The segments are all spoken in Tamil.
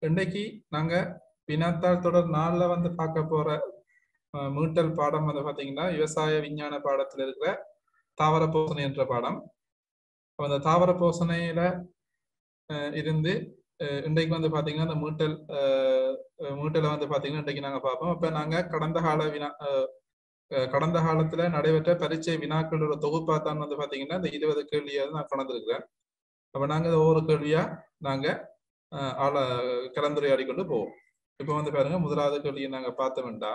இன்னைக்கு நாங்க வினாத்தாள் தொடர் நாலுல வந்து பார்க்க போற அஹ், மீட்டல் பாடம் வந்து பாத்தீங்கன்னா விவசாய விஞ்ஞான பாடத்துல இருக்கிற தாவர போசனை என்ற பாடம் அப்ப அந்த தாவர போசனையில அஹ், இருந்து அஹ், இன்றைக்கு வந்து பாத்தீங்கன்னா அந்த மீட்டல் அஹ், அஹ், மீட்டலை வந்து பாத்தீங்கன்னா இன்றைக்கு நாங்க பார்ப்போம் அப்ப நாங்க கடந்த கால வினா அஹ், அஹ், கடந்த காலத்துல நடைபெற்ற பரீட்சை வினாக்களோட தொகுப்பா தான் வந்து பாத்தீங்கன்னா இந்த இருபது கேள்வியை நான் கொண்டிருக்கிறேன் அப்ப நாங்க இந்த ஒவ்வொரு கேள்வியா நாங்க அஹ், ஆள கலந்துரையாடி கொண்டு போவோம் இப்ப வந்து பாருங்க முதலாவது கேள்வியை நாங்க பார்த்தோம்டா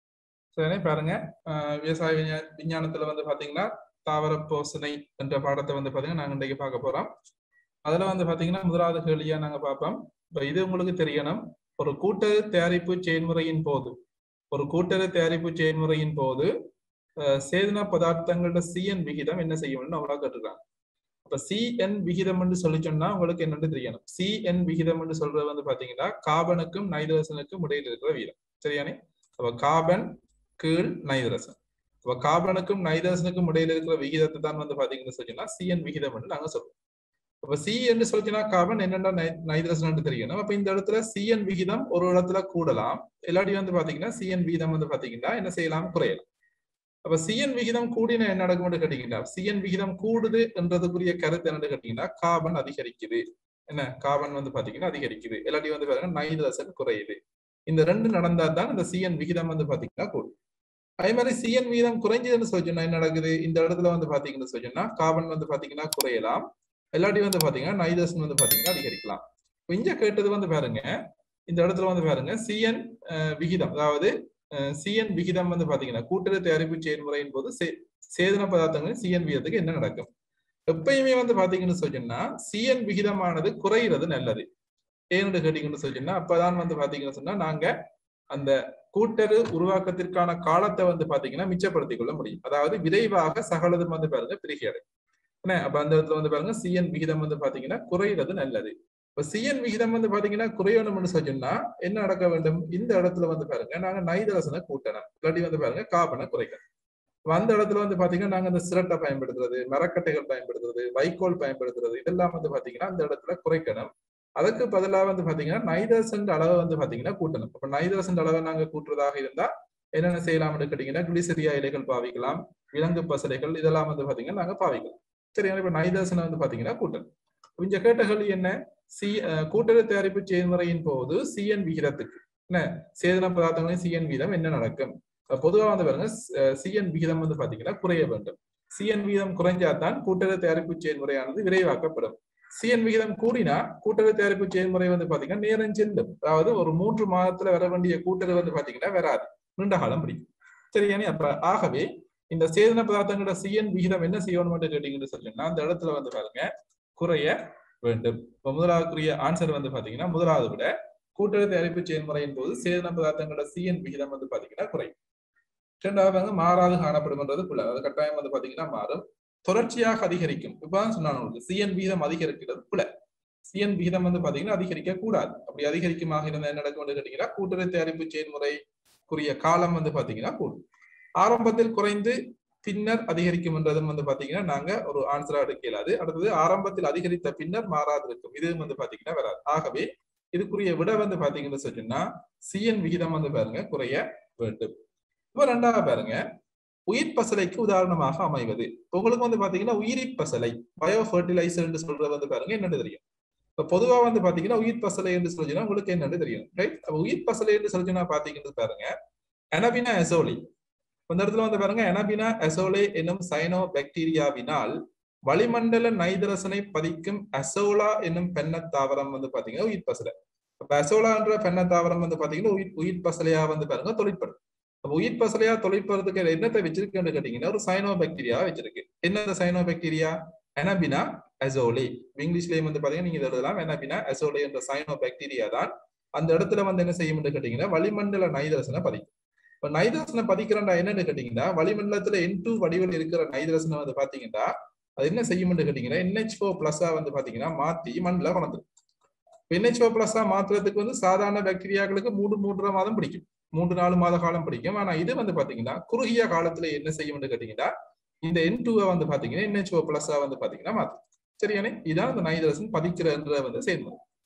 சரி பாருங்க அஹ், விவசாய விஞ்ஞா- விஞ்ஞானத்துல வந்து பாத்தீங்கன்னா தாவர போசனை என்ற பாடத்தை வந்து பாத்தீங்கன்னா நாங்க இன்றைக்கு பார்க்க போறோம் அதுல வந்து பாத்தீங்கன்னா முதலாவது கேள்வியா நாங்க பார்ப்போம் இப்ப இது உங்களுக்கு தெரியணும் ஒரு கூட்டறு தயாரிப்பு செயல்முறையின் போது ஒரு கூட்டறு தயாரிப்பு செயல்முறையின் போது அஹ், சேதன பதார்த்தங்களோட சிஎன் விகிதம் என்ன செய்யணும்னு அவங்களா கேட்டுருக்காங்க அப்ப சிஎன் விகிதம் என்று சொல்லி சொன்னா உங்களுக்கு என்னன்னு தெரியணும் சிஎன் விகிதம் என்று சொல்றது வந்து பாத்தீங்கன்னா கார்பனுக்கும் நைட்ரசனுக்கும் இடையில இருக்கிற வீதம் சரியானே அப்ப கார்பன் கீழ் நைட்ரசன் அப்ப கார்பனுக்கும் நைட்ரசனுக்கும் இடையில இருக்கிற விகிதத்தை தான் வந்து பாத்தீங்கன்னு சொன்னா சிஎன் விகிதம் என்று நாங்க சொல்றோம் அப்ப சி என்று சொல்லிச்சுன்னா கார்பன் என்னென்ன நைட்ரசன் தெரியணும் அப்ப இந்த இடத்துல சிஎன் விகிதம் ஒரு இடத்துல கூடலாம் இல்லாட்டி வந்து பாத்தீங்கன்னா சிஎன் விகிதம் வந்து பாத்தீங்கன்னா என்ன செய்யலாம் குறையலாம் அப்ப சிஎன் விகிதம் கூடின என்ன நடக்கும் கேட்டீங்கன்னா சிஎன் விகிதம் கூடுது என்றதுக்குரிய கருத்து என்னன்னு கேட்டீங்கன்னா கார்பன் அதிகரிக்குது என்ன கார்பன் வந்து பாத்தீங்கன்னா அதிகரிக்குது இல்லாட்டி வந்து பாருங்க நைட்ரசன் குறையுது இந்த ரெண்டு நடந்தா தான் இந்த சிஎன் விகிதம் வந்து பாத்தீங்கன்னா கூடும் அதே மாதிரி சிஎன் விகிதம் குறைஞ்சதுன்னு சொல்லிச்சோம்னா என்ன நடக்குது இந்த இடத்துல வந்து பாத்தீங்கன்னு சொல்லிச்சோம்னா கார்பன் வந்து பாத்தீங்கன்னா குறையலாம் இல்லாட்டி வந்து பாத்தீங்கன்னா நைட்ரசன் வந்து பாத்தீங்கன்னா அதிகரிக்கலாம் இப்ப இங்க கேட்டது வந்து பாருங்க இந்த இடத்துல வந்து பாருங்க சிஎன் விகிதம் அதாவது சிஎன் விகிதம் வந்து பாத்தீங்கன்னா கூட்டுறவு தயாரிப்பு செயல்முறையின் போது சே- சேதன பதார்த்தங்களின் சிஎன் விகிதத்துக்கு என்ன நடக்கும் எப்பயுமே வந்து பாத்தீங்கன்னு சொன்னா சிஎன் விகிதமானது குறையிறது நல்லது ஏன்னு கேட்டீங்கன்னு சொன்னா அப்பதான் வந்து பாத்தீங்கன்னு சொன்னா நாங்க அந்த கூட்டரு உருவாக்கத்திற்கான காலத்தை வந்து பாத்தீங்கன்னா மிச்சப்படுத்திக் கொள்ள முடியும் அதாவது விரைவாக சகலதும் வந்து பாருங்க பிரிகை அடையும் என்ன அப்ப அந்த இடத்துல வந்து பாருங்க சிஎன் விகிதம் வந்து பாத்தீங்கன்னா குறையிறது நல்லது இப்ப சிஎன் விகிதம் வந்து பாத்தீங்கன்னா குறையணும்னு சொன்னா என்ன நடக்க வேண்டும் இந்த இடத்துல வந்து பாருங்க நாங்க நைதரசனை கூட்டணும் இல்லாட்டி வந்து பாருங்க கார்பனை குறைக்கணும் அப்ப அந்த இடத்துல வந்து பாத்தீங்கன்னா நாங்க இந்த சிரட்டை பயன்படுத்துறது மரக்கட்டைகள் பயன்படுத்துறது வைக்கோல் பயன்படுத்துறது இதெல்லாம் வந்து பாத்தீங்கன்னா அந்த இடத்துல குறைக்கணும் அதுக்கு பதிலாக வந்து பாத்தீங்கன்னா நைதரசன் அளவை வந்து பாத்தீங்கன்னா கூட்டணும் அப்ப நைதரசன் அளவை நாங்க கூட்டுறதாக இருந்தா என்னென்ன செய்யலாம்னு கேட்டீங்கன்னா கிளிசரியா இலைகள் பாவிக்கலாம் விலங்கு பசலைகள் இதெல்லாம் வந்து பாத்தீங்கன்னா நாங்க பாவிக்கலாம் சரியா இப்ப நைதரசனை வந்து பாத்தீங்கன்னா கூட்டணும் இப்ப இங்க கேட்ட கேள்வி என்ன சி அஹ், கூட்டுறவு தயாரிப்பு செயல்முறையின் போது சிஎன் விகிதத்துக்கு என்ன சேதன பதார்த்தங்களின் சிஎன் வீதம் என்ன நடக்கும் அப்ப பொதுவா வந்து பாருங்க சிஎன் விகிதம் வந்து பாத்தீங்கன்னா குறைய வேண்டும் சிஎன் விகிதம் குறைஞ்சாதான் கூட்டுறவு தயாரிப்பு செயல்முறையானது விரைவாக்கப்படும் சிஎன் விகிதம் கூடினா கூட்டுறவு தயாரிப்பு செயல்முறை வந்து பாத்தீங்கன்னா நேரம் செல்லும் அதாவது ஒரு மூன்று மாதத்துல வர வேண்டிய கூட்டுறவு வந்து பாத்தீங்கன்னா வராது நீண்ட காலம் பிடிக்கும் சரியானே அப்ப ஆகவே இந்த சேதன பதார்த்தங்களோட சிஎன் விகிதம் என்ன செய்யணும் கேட்டீங்கன்னு சொன்னீங்கன்னா அந்த இடத்துல வந்து பாருங்க குறைய வேண்டும் இப்ப முதலாவதுக்குரிய ஆன்சர் வந்து பாத்தீங்கன்னா முதலாவது விட கூட்டுறவு தயாரிப்பு செயல்முறையின் போது சேதன பதார்த்தங்களோட சிஎன் விகிதம் வந்து பாத்தீங்கன்னா குறையும் இரண்டாவது வந்து மாறாது காணப்படும்ன்றது புள்ள அது கட்டாயம் வந்து பாத்தீங்கன்னா மாறும் தொடர்ச்சியாக அதிகரிக்கும் இப்பதான் சொன்னாங்க உங்களுக்கு சிஎன் விகிதம் அதிகரிக்கிறது புல சிஎன் விகிதம் வந்து பாத்தீங்கன்னா அதிகரிக்க கூடாது அப்படி அதிகரிக்குமாக இருந்தா என்ன நடக்கும் கேட்டீங்கன்னா கூட்டுறவு தயாரிப்பு செயல்முறைக்குரிய காலம் வந்து பாத்தீங்கன்னா கூடும் ஆரம்பத்தில் குறைந்து பின்னர் அதிகரிக்கும் என்றதும் வந்து பாத்தீங்கன்னா நாங்க ஒரு ஆன்சரா எடுக்க இயலாது அடுத்தது ஆரம்பத்தில் அதிகரித்த பின்னர் மாறாது இருக்கும் இதுவும் வந்து பாத்தீங்கன்னா வராது ஆகவே இதுக்குரிய விட வந்து பாத்தீங்கன்னு சொன்னா சிஎன் விகிதம் வந்து பாருங்க குறைய வேண்டும் இப்ப ரெண்டாவது பாருங்க உயிர் பசலைக்கு உதாரணமாக அமைவது உங்களுக்கு வந்து பாத்தீங்கன்னா உயிரி பசலை பயோ ஃபர்டிலைசர் என்று சொல்றது வந்து பாருங்க என்னன்னு தெரியும் இப்ப பொதுவா வந்து பாத்தீங்கன்னா உயிர் பசலை என்று சொல்லிச்சுன்னா உங்களுக்கு என்னன்னு தெரியும் ரைட் அப்ப உயிர் பசலை என்று சொல்லிச்சுன்னா பாத்தீங்கன்னு பாருங்க எனபினா எசோலி இந்த இடத்துல வந்து பாருங்க எனபினா எசோலே என்னும் சைனோ பாக்டீரியாவினால் வளிமண்டல நைதரசனை பதிக்கும் அசோலா என்னும் பெண்ண தாவரம் வந்து பாத்தீங்கன்னா உயிர் பசலை அப்ப அசோலா என்ற பெண்ண தாவரம் வந்து பாத்தீங்கன்னா உயிர் உயிர் பசலையா வந்து பாருங்க தொழிற்படும் அப்ப உயிர் பசலையா தொழிற்படுறதுக்கு என்னத்தை வச்சிருக்குன்னு கேட்டீங்கன்னா ஒரு சைனோ பாக்டீரியா வச்சிருக்கு என்ன சைனோ பாக்டீரியா எனபினா அசோலே இங்கிலீஷ்லயும் வந்து பாத்தீங்கன்னா நீங்க இதை எழுதலாம் எனபினா அசோலே என்ற சைனோ பாக்டீரியா தான் அந்த இடத்துல வந்து என்ன செய்யும்னு கேட்டீங்கன்னா வளிமண்டல நைதரசனை பதிக்கும் இப்ப நைதரசனை பதிக்கிறா என்னன்னு கேட்டீங்கன்னா வளிமண்டலத்துல என் டூ வடிவில் இருக்கிற நைதரசனை வந்து பாத்தீங்கன்னா அது என்ன செய்யும்னு கேட்டீங்கன்னா என்ஹெச் ஃபோர் பிளஸ்ஸா வந்து பாத்தீங்கன்னா மாத்தி மண்ணில் கொண்டு என்ஹெச் ஃபோர் பிளஸ்ஸா மாத்துறதுக்கு வந்து சாதாரண பாக்டீரியாக்களுக்கு மூணு மூன்றரை மாதம் பிடிக்கும் மூன்று நாலு மாத காலம் பிடிக்கும் ஆனா இது வந்து பாத்தீங்கன்னா குறுகிய காலத்துல என்ன செய்யும்னு கேட்டீங்கன்னா இந்த என் டூவை வந்து பாத்தீங்கன்னா என்ஹெச் ஃபோர் பிளஸ்ஸா வந்து பாத்தீங்கன்னா மாத்தும் சரியானே இதான் இந்த நைதரசன் பதிக்கிறன்ற வந்து செயல்முறை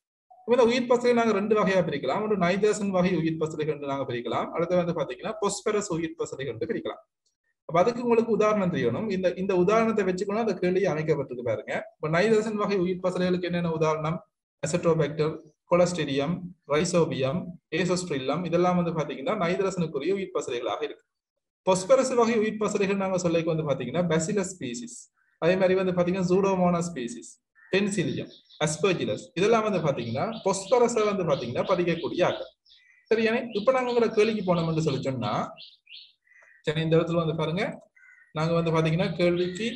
இந்த உயிர் பசலை நாங்க ரெண்டு வகையா பிரிக்கலாம் ஒரு நைதர்சன் வகை உயிர் பசலைகள் நாங்க பிரிக்கலாம் அடுத்து வந்து பாத்தீங்கன்னா பொஸ்பரஸ் உயிர் பசலைகள் பிரிக்கலாம் அப்ப அதுக்கு உங்களுக்கு உதாரணம் தெரியணும் இந்த இந்த உதாரணத்தை வச்சுக்கணும் அந்த கேள்வி அமைக்கப்பட்டிருக்கு பாருங்க இப்ப நைதர்சன் வகை உயிர் பசலைகளுக்கு என்னென்ன உதாரணம் அசட்ரோபேக்டர் கொலஸ்டீரியம் ரைசோபியம் ஏசோஸ்ட்ரில்லம் இதெல்லாம் வந்து பாத்தீங்கன்னா நைதரசனுக்குரிய உயிர் பசலைகளாக இருக்கு பொஸ்பரஸ் வகை உயிர் பசலைகள் நாங்க சொல்லிக்கு வந்து பாத்தீங்கன்னா பெசிலஸ் ஸ்பீசிஸ் அதே மாதிரி வந்து பாத்தீங்கன்னா ஜூடோமோனா ஸ்பீசிஸ் பென்சிலியம் அஸ்பர்ஜிலஸ் இதெல்லாம் வந்து பாத்தீங்கன்னா பொஸ்பரஸ வந்து பாத்தீங்கன்னா பதிக்கக்கூடிய ஆக்கள் சரியானே இப்ப நாங்க உங்களோட கேள்விக்கு போனோம்னு சொல்லி சொன்னா சரி இந்த இடத்துல வந்து பாருங்க நாங்க வந்து பாத்தீங்கன்னா கேள்விக்கு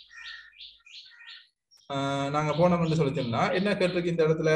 ஆஹ் நாங்க போனோம்னு சொல்லி சொன்னா என்ன கேட்டிருக்கு இந்த இடத்துல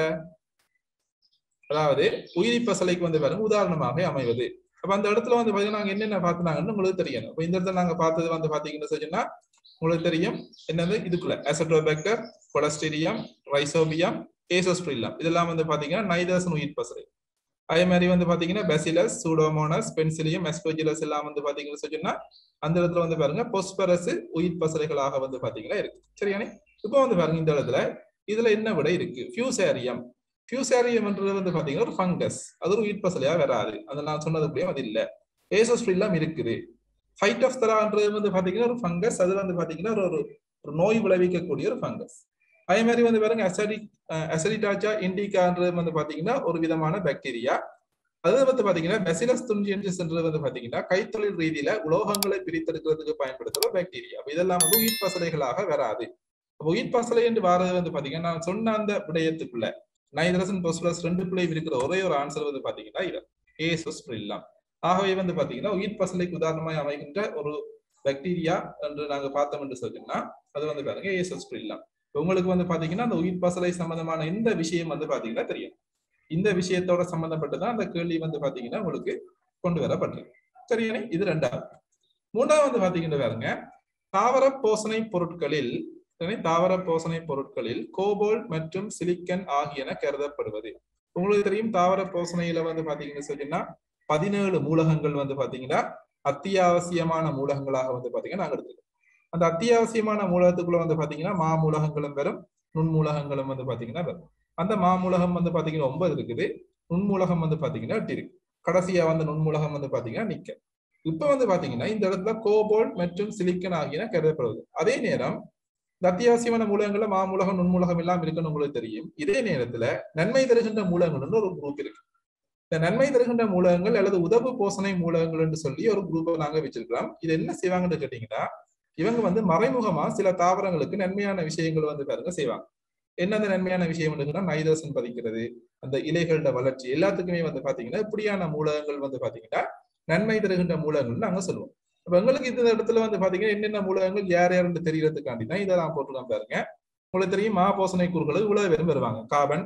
அதாவது உயிரி பசலைக்கு வந்து பாருங்க உதாரணமாக அமைவது அப்ப அந்த இடத்துல வந்து பாத்தீங்கன்னா நாங்க என்னென்ன பார்த்துனாங்கன்னு உங்களுக்கு தெரியணும் இப்ப இந்த இடத்துல நாங்க பார்த்தது வந்து பாத்தீங்கன்னு சொன்னா உங்களுக்கு தெரியும் என்னது இதுக்குள்ள அசட்ரோபேக்டர் கொலஸ்டீரியம் ரைசோபியம் ஏசோஸ்ட்ரில்லம் இதெல்லாம் வந்து பாத்தீங்கன்னா நைதர்சன் உயிர் பசலை அதே மாதிரி வந்து பாத்தீங்கன்னா பெசிலஸ் சூடோமோனஸ் பென்சிலியம் எஸ்போஜிலஸ் எல்லாம் வந்து பாத்தீங்கன்னு சொன்னா அந்த இடத்துல வந்து பாருங்க பொஸ்பரஸ் உயிர் பசலைகளாக வந்து பாத்தீங்கன்னா இருக்கு சரியானே இப்போ வந்து பாருங்க இந்த இடத்துல இதுல என்ன விட இருக்கு ஃபியூசேரியம் ஃபியூசேரியம்ன்றது வந்து பாத்தீங்கன்னா ஒரு ஃபங்கஸ் அது ஒரு உயிர் பசலையா வராது அது நான் சொன்னது அப்படியே அது இல்ல ஏசோஸ்ட்ரில்லம் இருக்குது ஃபைட் ஆஃப் தரான்றது வந்து பாத்தீங்கன்னா ஒரு ஃபங்கஸ் அது வந்து பாத்தீங்கன்னா ஒரு ஒரு நோய் விளைவிக்கக்கூடிய ஒரு ஃபங்கஸ் அதே மாதிரி வந்து பாருங்க அசடிக் அசடிடாச்சா இண்டிகான்றது வந்து பாத்தீங்கன்னா ஒரு விதமான பாக்டீரியா அது வந்து பாத்தீங்கன்னா பெசிலஸ் துஞ்சியன்றது வந்து பாத்தீங்கன்னா கைத்தொழில் ரீதியில உலோகங்களை பிரித்தெடுக்கிறதுக்கு பயன்படுத்துற பாக்டீரியா இதெல்லாம் வந்து உயிர் பசலைகளாக வராது உயிர் பசலை என்று வாரது வந்து பாத்தீங்கன்னா நான் சொன்ன அந்த விடயத்துக்குள்ள நைதரசன் பொஸ்பரஸ் ரெண்டு பிள்ளை இருக்கிற ஒரே ஒரு ஆன்சர் வந்து பாத்தீங்கன்னா இது ஏசஸ் பிரில்லாம் ஆகவே வந்து பாத்தீங்கன்னா உயிர் பசலைக்கு உதாரணமாய் அமைகின்ற ஒரு பாக்டீரியா என்று நாங்க பார்த்தோம் என்று சொன்னீங்கன்னா அது வந்து பாருங்க ஏசஸ் பிரில்லாம் உங்களுக்கு வந்து பாத்தீங்கன்னா அந்த உயிர் பசலை சம்பந்தமான இந்த விஷயம் வந்து பாத்தீங்கன்னா தெரியும் இந்த விஷயத்தோட சம்பந்தப்பட்டுதான் அந்த கேள்வி வந்து பாத்தீங்கன்னா உங்களுக்கு கொண்டு வரப்பட்டிருக்கு சரியானே இது ரெண்டாவது மூணாவது வந்து பாத்தீங்கன்னா பாருங்க தாவர போசனை பொருட்களில் தாவர போசனை பொருட்களில் கோபோல்ட் மற்றும் சிலிக்கன் ஆகியன கருதப்படுவது உங்களுக்கு தெரியும் தாவர போசனையில வந்து பாத்தீங்கன்னு சொன்னீங்கன்னா பதினேழு மூலகங்கள் வந்து பாத்தீங்கன்னா அத்தியாவசியமான மூலகங்களாக வந்து பாத்தீங்கன்னா நாங்க எடுத்துக்கோம் அந்த அத்தியாவசியமான மூலகத்துக்குள்ள வந்து பாத்தீங்கன்னா மா மூலகங்களும் வரும் நுண்மூலகங்களும் வந்து பாத்தீங்கன்னா வரும் அந்த மாமூலகம் வந்து பாத்தீங்கன்னா ஒன்பது இருக்குது நுண்மூலகம் வந்து பாத்தீங்கன்னா எட்டு இருக்கு கடைசியா வந்து நுண்மூலகம் வந்து பாத்தீங்கன்னா நிக்க இப்ப வந்து பாத்தீங்கன்னா இந்த இடத்துல கோபோல்ட் மற்றும் சிலிக்கன் ஆகியன கருதப்படுவது அதே நேரம் இந்த அத்தியாவசியமான மூலகங்கள்ல மாமூலகம் நுண்மூலகம் எல்லாம் இருக்குன்னு உங்களுக்கு தெரியும் இதே நேரத்துல நன்மை தருகின்ற மூலகங்கள்னு ஒரு குரூப் இருக்கு இந்த நன்மை தருகின்ற மூலகங்கள் அல்லது உதவு போசனை மூலகங்கள் என்று சொல்லி ஒரு குரூப்பை நாங்க வச்சிருக்கிறோம் இது என்ன செய்வாங்கன்னு கேட்டீங்கன்னா இவங்க வந்து மறைமுகமா சில தாவரங்களுக்கு நன்மையான விஷயங்கள் வந்து பாருங்க செய்வாங்க என்னது நன்மையான விஷயம் இருக்குன்னா நைதர்சன் பதிக்கிறது அந்த இலைகளோட வளர்ச்சி எல்லாத்துக்குமே வந்து பாத்தீங்கன்னா இப்படியான மூலகங்கள் வந்து பாத்தீங்கன்னா நன்மை தருகின்ற மூலகங்கள் நாங்க சொல்லுவோம் இப்ப எங்களுக்கு இந்த இடத்துல வந்து பாத்தீங்கன்னா என்னென்ன மூலகங்கள் யார் யாருன்னு தெரியறதுக்காண்டி தான் இதை நான் போட்டுருக்கேன் பாருங்க உங்களுக்கு தெரியும் மா போசனை கூறுகள் இவ்வளவு பேரும் வருவாங்க கார்பன்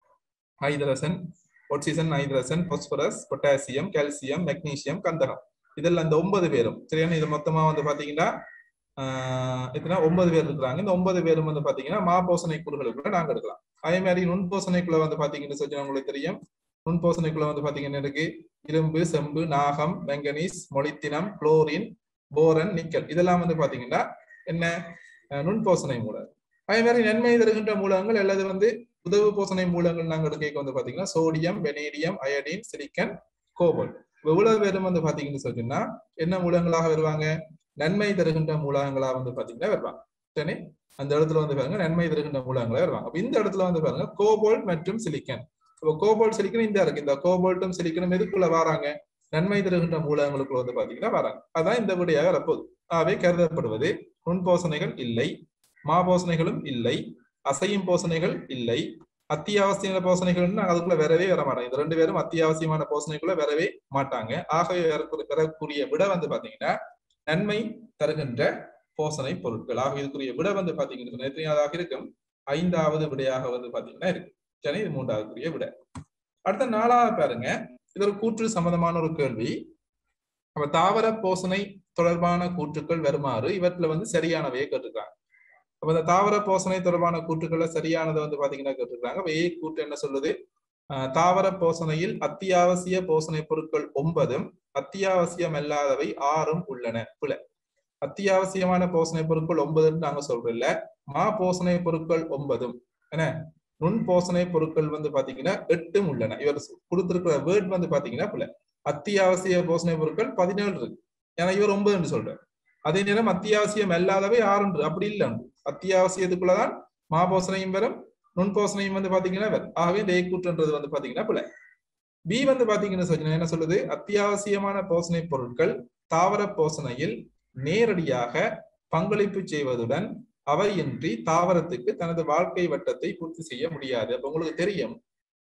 ஹைதரசன் ஒட்சிசன் ஹைதரசன் பொஸ்பரஸ் பொட்டாசியம் கால்சியம் மெக்னீசியம் கந்தகம் இதெல்லாம் இந்த ஒன்பது பேரும் சரியான இது மொத்தமா வந்து பாத்தீங்கன்னா ஆஹ் எத்தனை ஒன்பது பேர் இருக்கிறாங்க இந்த ஒன்பது பேரும் வந்து பாத்தீங்கன்னா மா போசனை கூறுகளுக்குள்ள நாங்க எடுக்கலாம் அதே மாதிரி நுண்போசனைக்குள்ள வந்து பாத்தீங்கன்னு சொல்லி உங்களுக்கு தெரியும் நுண்போசனைக்குள்ள வந்து பாத்தீங்கன்னா இருக்கு இரும்பு செம்பு நாகம் வெங்கனீஸ் மொலித்தினம் குளோரின் போரன் நிக்கல் இதெல்லாம் வந்து பாத்தீங்கன்னா என்ன நுண்போசனை மூலம் அதே மாதிரி நன்மை தருகின்ற மூலங்கள் அல்லது வந்து உதவு போசனை மூலங்கள் நாங்க எடுக்க வந்து பாத்தீங்கன்னா sodium vanadium iodine silicon cobalt இவ்வளவு பேரும் வந்து பாத்தீங்கன்னு சொன்னா என்ன மூலங்களாக வருவாங்க நன்மை தருகின்ற மூலகங்களா வந்து பாத்தீங்கன்னா வருவாங்க சரி அந்த இடத்துல வந்து பாருங்க நன்மை தருகின்ற மூலங்களா வருவாங்க அப்ப இந்த இடத்துல வந்து பாருங்க கோபோல்ட் மற்றும் சிலிக்கன் இப்போ கோபோல்ட் சிலிக்கன் இந்த இருக்கு இந்த கோபோல்ட்டும் சிலிக்கனும் எதுக்குள்ள வராங்க நன்மை தருகின்ற மூலகங்களுக்குள்ள வந்து பாத்தீங்கன்னா வராங்க அதான் இந்த விடையாக வரப்போகுது ஆகவே கருதப்படுவது நுண்போசனைகள் இல்லை மாபோசனைகளும் இல்லை அசையும் போசனைகள் இல்லை அத்தியாவசிய போசனைகள் அதுக்குள்ள வரவே வர மாட்டாங்க இந்த ரெண்டு பேரும் அத்தியாவசியமான போசனைக்குள்ள வரவே மாட்டாங்க ஆகவே வரக்கூடிய விட வந்து பாத்தீங்கன்னா நன்மை தருகின்ற போசனை பொருட்கள் ஆக இதுக்குரிய விட வந்து பாத்தீங்கன்னா எத்தனையாவதாக இருக்கும் ஐந்தாவது விடையாக வந்து பாத்தீங்கன்னா இருக்கு சரி இது மூன்றாவதுக்குரிய விட அடுத்த நாலாவது பாருங்க இது ஒரு கூற்று சம்பந்தமான ஒரு கேள்வி அப்ப தாவர போசனை தொடர்பான கூற்றுக்கள் வருமாறு இவற்றுல வந்து சரியானவையே கேட்டிருக்காங்க அப்ப இந்த தாவர போசனை தொடர்பான கூற்றுக்கள்ல சரியானதை வந்து பாத்தீங்கன்னா கேட்டிருக்காங்க அப்ப ஏ கூற்று என்ன சொல்லுது தாவர போசனையில் அத்தியாவசிய போசனை பொருட்கள் ஒன்பதும் அத்தியாவசியம் அல்லாதவை ஆறும் உள்ளன புல அத்தியாவசியமான போசனை பொருட்கள் ஒன்பதுன்னு நாங்க சொல்றோம் இல்ல மா போசனை பொருட்கள் ஒன்பதும் என்ன நுண் போசனை பொருட்கள் வந்து பாத்தீங்கன்னா எட்டும் உள்ளன இவர் கொடுத்திருக்கிற வேர்ட் வந்து பாத்தீங்கன்னா புல அத்தியாவசிய போசனை பொருட்கள் பதினேழு இருக்கு ஏன்னா இவர் ஒன்பதுன்னு சொல்றாரு அதே நேரம் அத்தியாவசியம் அல்லாதவை ஆறு அப்படி இல்லை அத்தியாவசியத்துக்குள்ளதான் மாபோசனையும் வரும் நுண்போசனையும் வந்து பாத்தீங்கன்னா வரும் ஆகவே இந்த கூற்றுன்றது வந்து பாத்தீங்கன்னா புல பி வந்து பாத்தீங்கன்னா சொன்னா என்ன சொல்லுது அத்தியாவசியமான போசனை பொருட்கள் தாவர போசனையில் நேரடியாக பங்களிப்பு செய்வதுடன் அவையின்றி தாவரத்துக்கு தனது வாழ்க்கை வட்டத்தை பூர்த்தி செய்ய முடியாது அப்ப உங்களுக்கு தெரியும்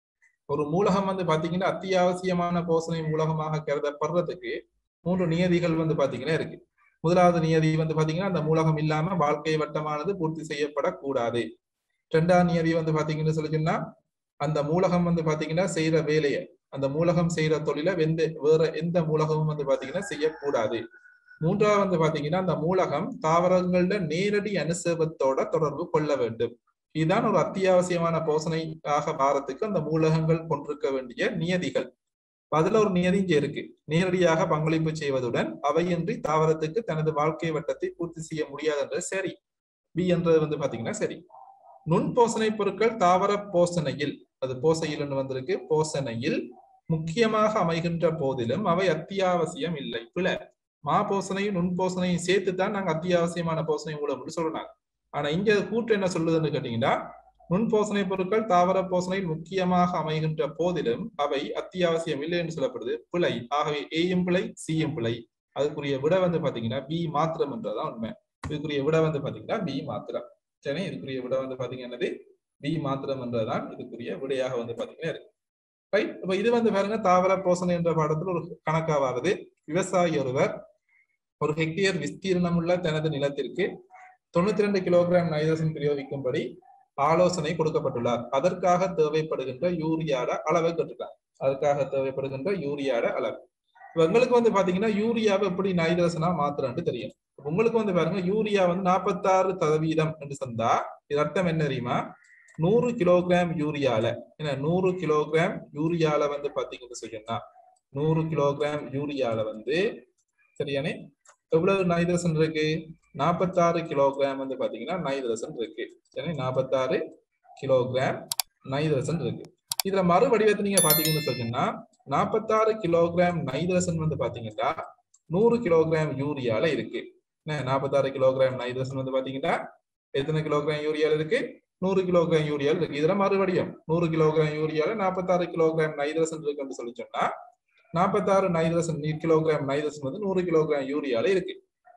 ஒரு மூலகம் வந்து பாத்தீங்கன்னா அத்தியாவசியமான போசனை மூலகமாக கருதப்படுறதுக்கு மூன்று நியதிகள் வந்து பாத்தீங்கன்னா இருக்கு முதலாவது நியதி வந்து பாத்தீங்கன்னா அந்த மூலகம் இல்லாம வாழ்க்கை வட்டமானது பூர்த்தி செய்யப்படக்கூடாது இரண்டாவது நியதி வந்து பாத்தீங்கன்னு சொல்லி சொன்னா அந்த மூலகம் வந்து பாத்தீங்கன்னா செய்யற வேலையை அந்த மூலகம் செய்யற தொழிலை எந்த வேற எந்த மூலகமும் வந்து பாத்தீங்கன்னா செய்யக்கூடாது மூன்றாவது வந்து பாத்தீங்கன்னா அந்த மூலகம் தாவரங்கள நேரடி அனுசவத்தோட தொடர்பு கொள்ள வேண்டும் இதுதான் ஒரு அத்தியாவசியமான போசனையாக வாரத்துக்கு அந்த மூலகங்கள் கொண்டிருக்க வேண்டிய நியதிகள் அதுல ஒரு நியதி இங்க இருக்கு நேரடியாக பங்களிப்பு செய்வதுடன் அவையின்றி தாவரத்துக்கு தனது வாழ்க்கை வட்டத்தை பூர்த்தி செய்ய முடியாதுன்றது சரி பி என்றது வந்து பாத்தீங்கன்னா சரி நுண் போசனை பொருட்கள் தாவர போசனையில் அது போசையில் வந்திருக்கு போசனையில் முக்கியமாக அமைகின்ற போதிலும் அவை அத்தியாவசியம் இல்லை பிள்ளை மா போசனையும் நுண் போசனையும் சேர்த்து தான் நாங்க அத்தியாவசியமான போசனை மூலம் சொல்றாங்க ஆனா இங்க கூற்று என்ன சொல்லுதுன்னு கேட்டீங்கன்னா நுண் போசனை பொருட்கள் தாவர போசனையில் முக்கியமாக அமைகின்ற போதிலும் அவை அத்தியாவசியம் இல்லை என்று சொல்லப்படுது பிழை ஆகவே ஏயும் பிழை சியும் பிழை அதுக்குரிய விட வந்து பாத்தீங்கன்னா பி மாத்திரம் என்றதான் உண்மை இதுக்குரிய விட வந்து பாத்தீங்கன்னா பி மாத்திரம் சரி இதுக்குரிய விட வந்து பாத்தீங்கன்னா என்னது பி மாத்திரம் என்றதான் இதுக்குரிய விடையாக வந்து பாத்தீங்கன்னா இருக்கு ரைட் இப்ப இது வந்து பாருங்க தாவர போசனை என்ற பாடத்துல ஒரு கணக்கா வருது விவசாயி ஒருவர் ஒரு ஹெக்டேர் விஸ்தீர்ணம் உள்ள தனது நிலத்திற்கு தொண்ணூத்தி ரெண்டு கிலோகிராம் நைட்ரஜன் பிரயோகிக்கும்படி ஆலோசனை கொடுக்கப்பட்டுள்ளார் அதற்காக தேவைப்படுகின்ற யூரியாட அளவை கேட்டுட்டாங்க அதற்காக தேவைப்படுகின்ற யூரியாட அளவு எங்களுக்கு வந்து பாத்தீங்கன்னா யூரியாவை எப்படி நைட்ரசனா மாத்துறேன்னு தெரியும் உங்களுக்கு வந்து பாருங்க யூரியா வந்து நாற்பத்தாறு சதவீதம் என்று சொன்னா இது அர்த்தம் என்ன தெரியுமா நூறு கிலோகிராம் யூரியால என்ன நூறு கிலோகிராம் யூரியால வந்து பாத்தீங்கன்னு சொன்னா நூறு கிலோகிராம் யூரியால வந்து சரியானே எவ்வளவு நைட்ரசன் இருக்கு நாற்பத்தாறு கிலோகிராம் வந்து பாத்தீங்கன்னா நைட்ரசன் இருக்கு சரி நாற்பத்தாறு கிலோகிராம் நைட்ரசன் இருக்கு இதுல மறு வடிவத்தை நீங்க பாத்தீங்கன்னு சொன்னீங்கன்னா நாற்பத்தாறு கிலோகிராம் நைட்ரசன் வந்து பாத்தீங்கன்னா நூறு கிலோகிராம் யூரியால இருக்கு என்ன நாற்பத்தாறு கிலோகிராம் நைட்ரசன் வந்து பாத்தீங்கன்னா எத்தனை கிலோகிராம் யூரியால இருக்கு நூறு கிலோகிராம் யூரியால இருக்கு இதுல மறுபடியும் நூறு கிலோகிராம் யூரியால நாற்பத்தாறு கிலோகிராம் நைட்ரசன் இருக்குன்னு சொல்லி சொன்னா நாற்பத்தாறு நைட்ரசன் கிலோகிராம் நைட்ரசன் வந்து நூறு கிலோகிராம் யூரியால இருக்கு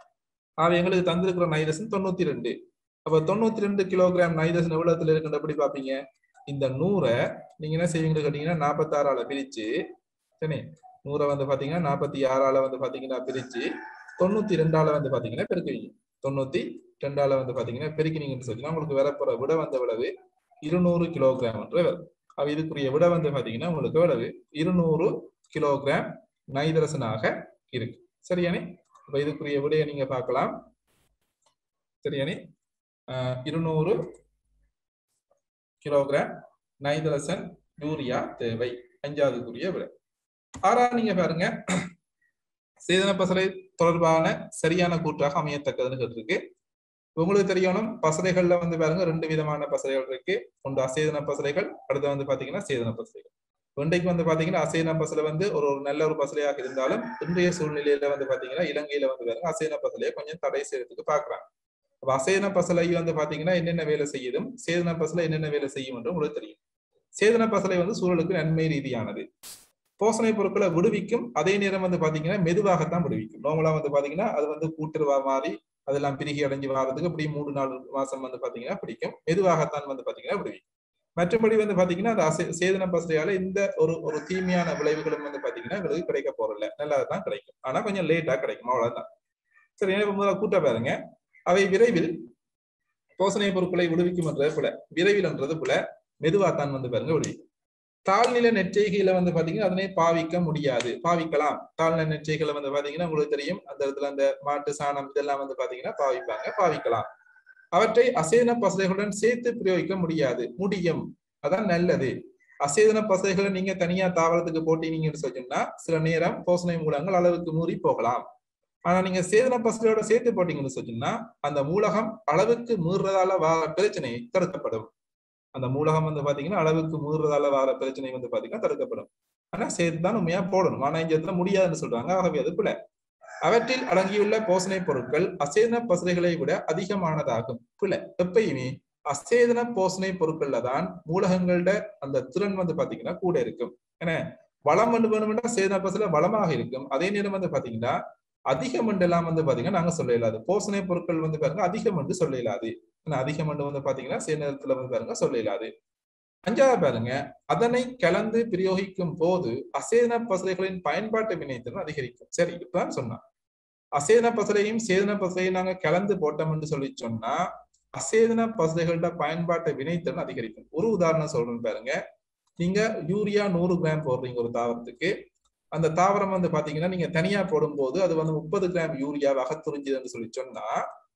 ஆக எங்களுக்கு தந்திருக்கிற நைட்ரசன் தொண்ணூத்தி ரெண்டு அப்ப தொண்ணூத்தி ரெண்டு கிலோகிராம் நைட்ரசன் எவ்வளவுல இருக்குன்னு எப்படி பாப்பீங்க இந்த நூறை நீங்க என்ன செய்வீங்கன்னு கேட்டீங்கன்னா நாற்பத்தாறால பிரிச்சு சரி நூறை வந்து பாத்தீங்கன்னா நாற்பத்தி ஆறால வந்து பாத்தீங்கன்னா பிரிச்சு தொண்ணூத்தி ரெண்டால வந்து பாத்தீங்கன்னா பெருக்குவீங்க தொண்ணூத்தி ரெண்டால வந்து பாத்தீங்கன்னா பெருக்கினீங்கன்னு சொன்னா உங்களுக்கு வரப்போற விட வந்த விளவு இருநூறு கிலோகிராம் என்று வரும் அவ இதுக்குரிய விட வந்து பாத்தீங்கன்னா உங்களுக்கு விளவு இருநூறு கிலோகிராம் நைதரசனாக இருக்கு சரியானே அப்ப இதுக்குரிய விடையை நீங்க பார்க்கலாம் சரியானே ஆஹ் இருநூறு கிலோகிராம் நைதரசன் யூரியா தேவை அஞ்சாவதுக்குரிய விடை ஆறாவது நீங்க பாருங்க சேதன பசலை தொடர்பான சரியான கூற்றாக அமையத்தக்கதுன்னு கேட்டிருக்கு உங்களுக்கு தெரியணும் பசலைகள்ல வந்து பாருங்க ரெண்டு விதமான பசலைகள் இருக்கு ஒன்று அசேதன பசலைகள் அடுத்து வந்து பாத்தீங்கன்னா சேதன பசலைகள் வெண்டைக்கு வந்து பாத்தீங்கன்னா அசேன பசலை வந்து ஒரு ஒரு நல்ல ஒரு பசலையாக இருந்தாலும் இன்றைய சூழ்நிலையில வந்து பாத்தீங்கன்னா இலங்கையில வந்து பாருங்க அசேன பசலையை கொஞ்சம் தடை செய்யறதுக்கு பாக்குறாங்க அப்ப அசேன பசலை வந்து பாத்தீங்கன்னா என்னென்ன வேலை செய்யுதும் சேதன பசலை என்னென்ன வேலை செய்யும் என்று உங்களுக்கு தெரியும் சேதன பசலை வந்து சூழலுக்கு நன்மை ரீதியானது போசனை பொருட்களை விடுவிக்கும் அதே நேரம் வந்து பாத்தீங்கன்னா மெதுவாகத்தான் விடுவிக்கும் நார்மலா வந்து பாத்தீங்கன்னா அது வந்து கூட்டுருவா மாறி அதெல்லாம் பிரிகி அடைஞ்சு வாரதுக்கு அப்படி மூணு நாலு மாசம் வந்து பாத்தீங்கன்னா பிடிக்கும் மெதுவாகத்தான் வந்து பாத்தீங்கன்னா விடுவிக்கும் மற்றபடி வந்து பாத்தீங்கன்னா அந்த அசே சேதன பசையால இந்த ஒரு ஒரு தீமையான விளைவுகளும் வந்து பாத்தீங்கன்னா எங்களுக்கு கிடைக்க போறதில்ல நல்லதான் கிடைக்கும் ஆனா கொஞ்சம் லேட்டா கிடைக்கும் அவ்வளவுதான் சரி எனவே முதல்ல கூட்ட பாருங்க அவை விரைவில் போசனை பொருட்களை விடுவிக்கும் என்ற புல விரைவில் என்றது புல மெதுவாத்தான் வந்து பாருங்க விடுவிக்கும் தாழ்நில நெற்செய்கையில வந்து பாத்தீங்கன்னா அதனை பாவிக்க முடியாது பாவிக்கலாம் தாழ்நில நெற்செய்களை வந்து பாத்தீங்கன்னா உங்களுக்கு தெரியும் அந்த இடத்துல அந்த மாட்டு சாணம் இதெல்லாம் வந்து பாத்தீங்கன்னா பாவிப்பாங்க பாவிக்கலாம் அவற்றை அசேதன பசைகளுடன் சேர்த்து பிரயோகிக்க முடியாது முடியும் அதான் நல்லது அசேதன பசைகளை நீங்க தனியா தாவரத்துக்கு போட்டீங்கன்னு சொன்னீங்கன்னா சில நேரம் போசனை மூலங்கள் அளவுக்கு மூறி போகலாம் ஆனா நீங்க சேதன பசையோட சேர்த்து போட்டீங்கன்னு சொன்னீங்கன்னா அந்த மூலகம் அளவுக்கு மீறுறதால வர பிரச்சனை தடுக்கப்படும் அந்த மூலகம் வந்து பாத்தீங்கன்னா அளவுக்கு மீறுறதால வர பிரச்சனை வந்து பாத்தீங்கன்னா தடுக்கப்படும் ஆனா சேர்த்து தான் உண்மையா போடணும் ஆனா இங்க இடத்துல முடியாதுன்னு சொல்றாங்க ஆகவே அது பிள்ளை அவற்றில் அடங்கியுள்ள போசனை பொருட்கள் அசேதன பசலைகளை விட அதிகமானதாகும் பிள்ளை எப்பயுமே அசேதன போசனை பொருட்கள்ல தான் மூலகங்களோட அந்த திறன் வந்து பாத்தீங்கன்னா கூட இருக்கும் ஏன்னா வளம் வந்து வேணும்னா சேதன பசல வளமாக இருக்கும் அதே நேரம் வந்து பாத்தீங்கன்னா அதிகம் எல்லாம் வந்து பாத்தீங்கன்னா நாங்க சொல்ல இயலாது போசனை பொருட்கள் வந்து பாருங்க அதிகம் என்று சொல்ல இயலாது ஏன்னா அதிகம் என்று வந்து பாத்தீங்கன்னா சேனத்துல வந்து பாருங்க சொல்ல இயலாது அஞ்சாவது பாருங்க அதனை கலந்து பிரயோகிக்கும் போது அசேதன பசலைகளின் பயன்பாட்டு வினைத்திறன் அதிகரிக்கும் சரி இப்பதான் சொன்னா அசேதன பசலையும் சேதன பசலையும் நாங்க கலந்து போட்டோம் என்று சொல்லி சொன்னா அசேதன பசலைகளோட பயன்பாட்டு வினைத்திறன் அதிகரிக்கும் ஒரு உதாரணம் சொல்றேன் பாருங்க நீங்க யூரியா நூறு கிராம் போடுறீங்க ஒரு தாவரத்துக்கு அந்த தாவரம் வந்து பாத்தீங்கன்னா நீங்க தனியா போடும்போது அது வந்து முப்பது கிராம் யூரியாவை அகத்துறிஞ்சுதுன்னு சொல்லி சொன்னா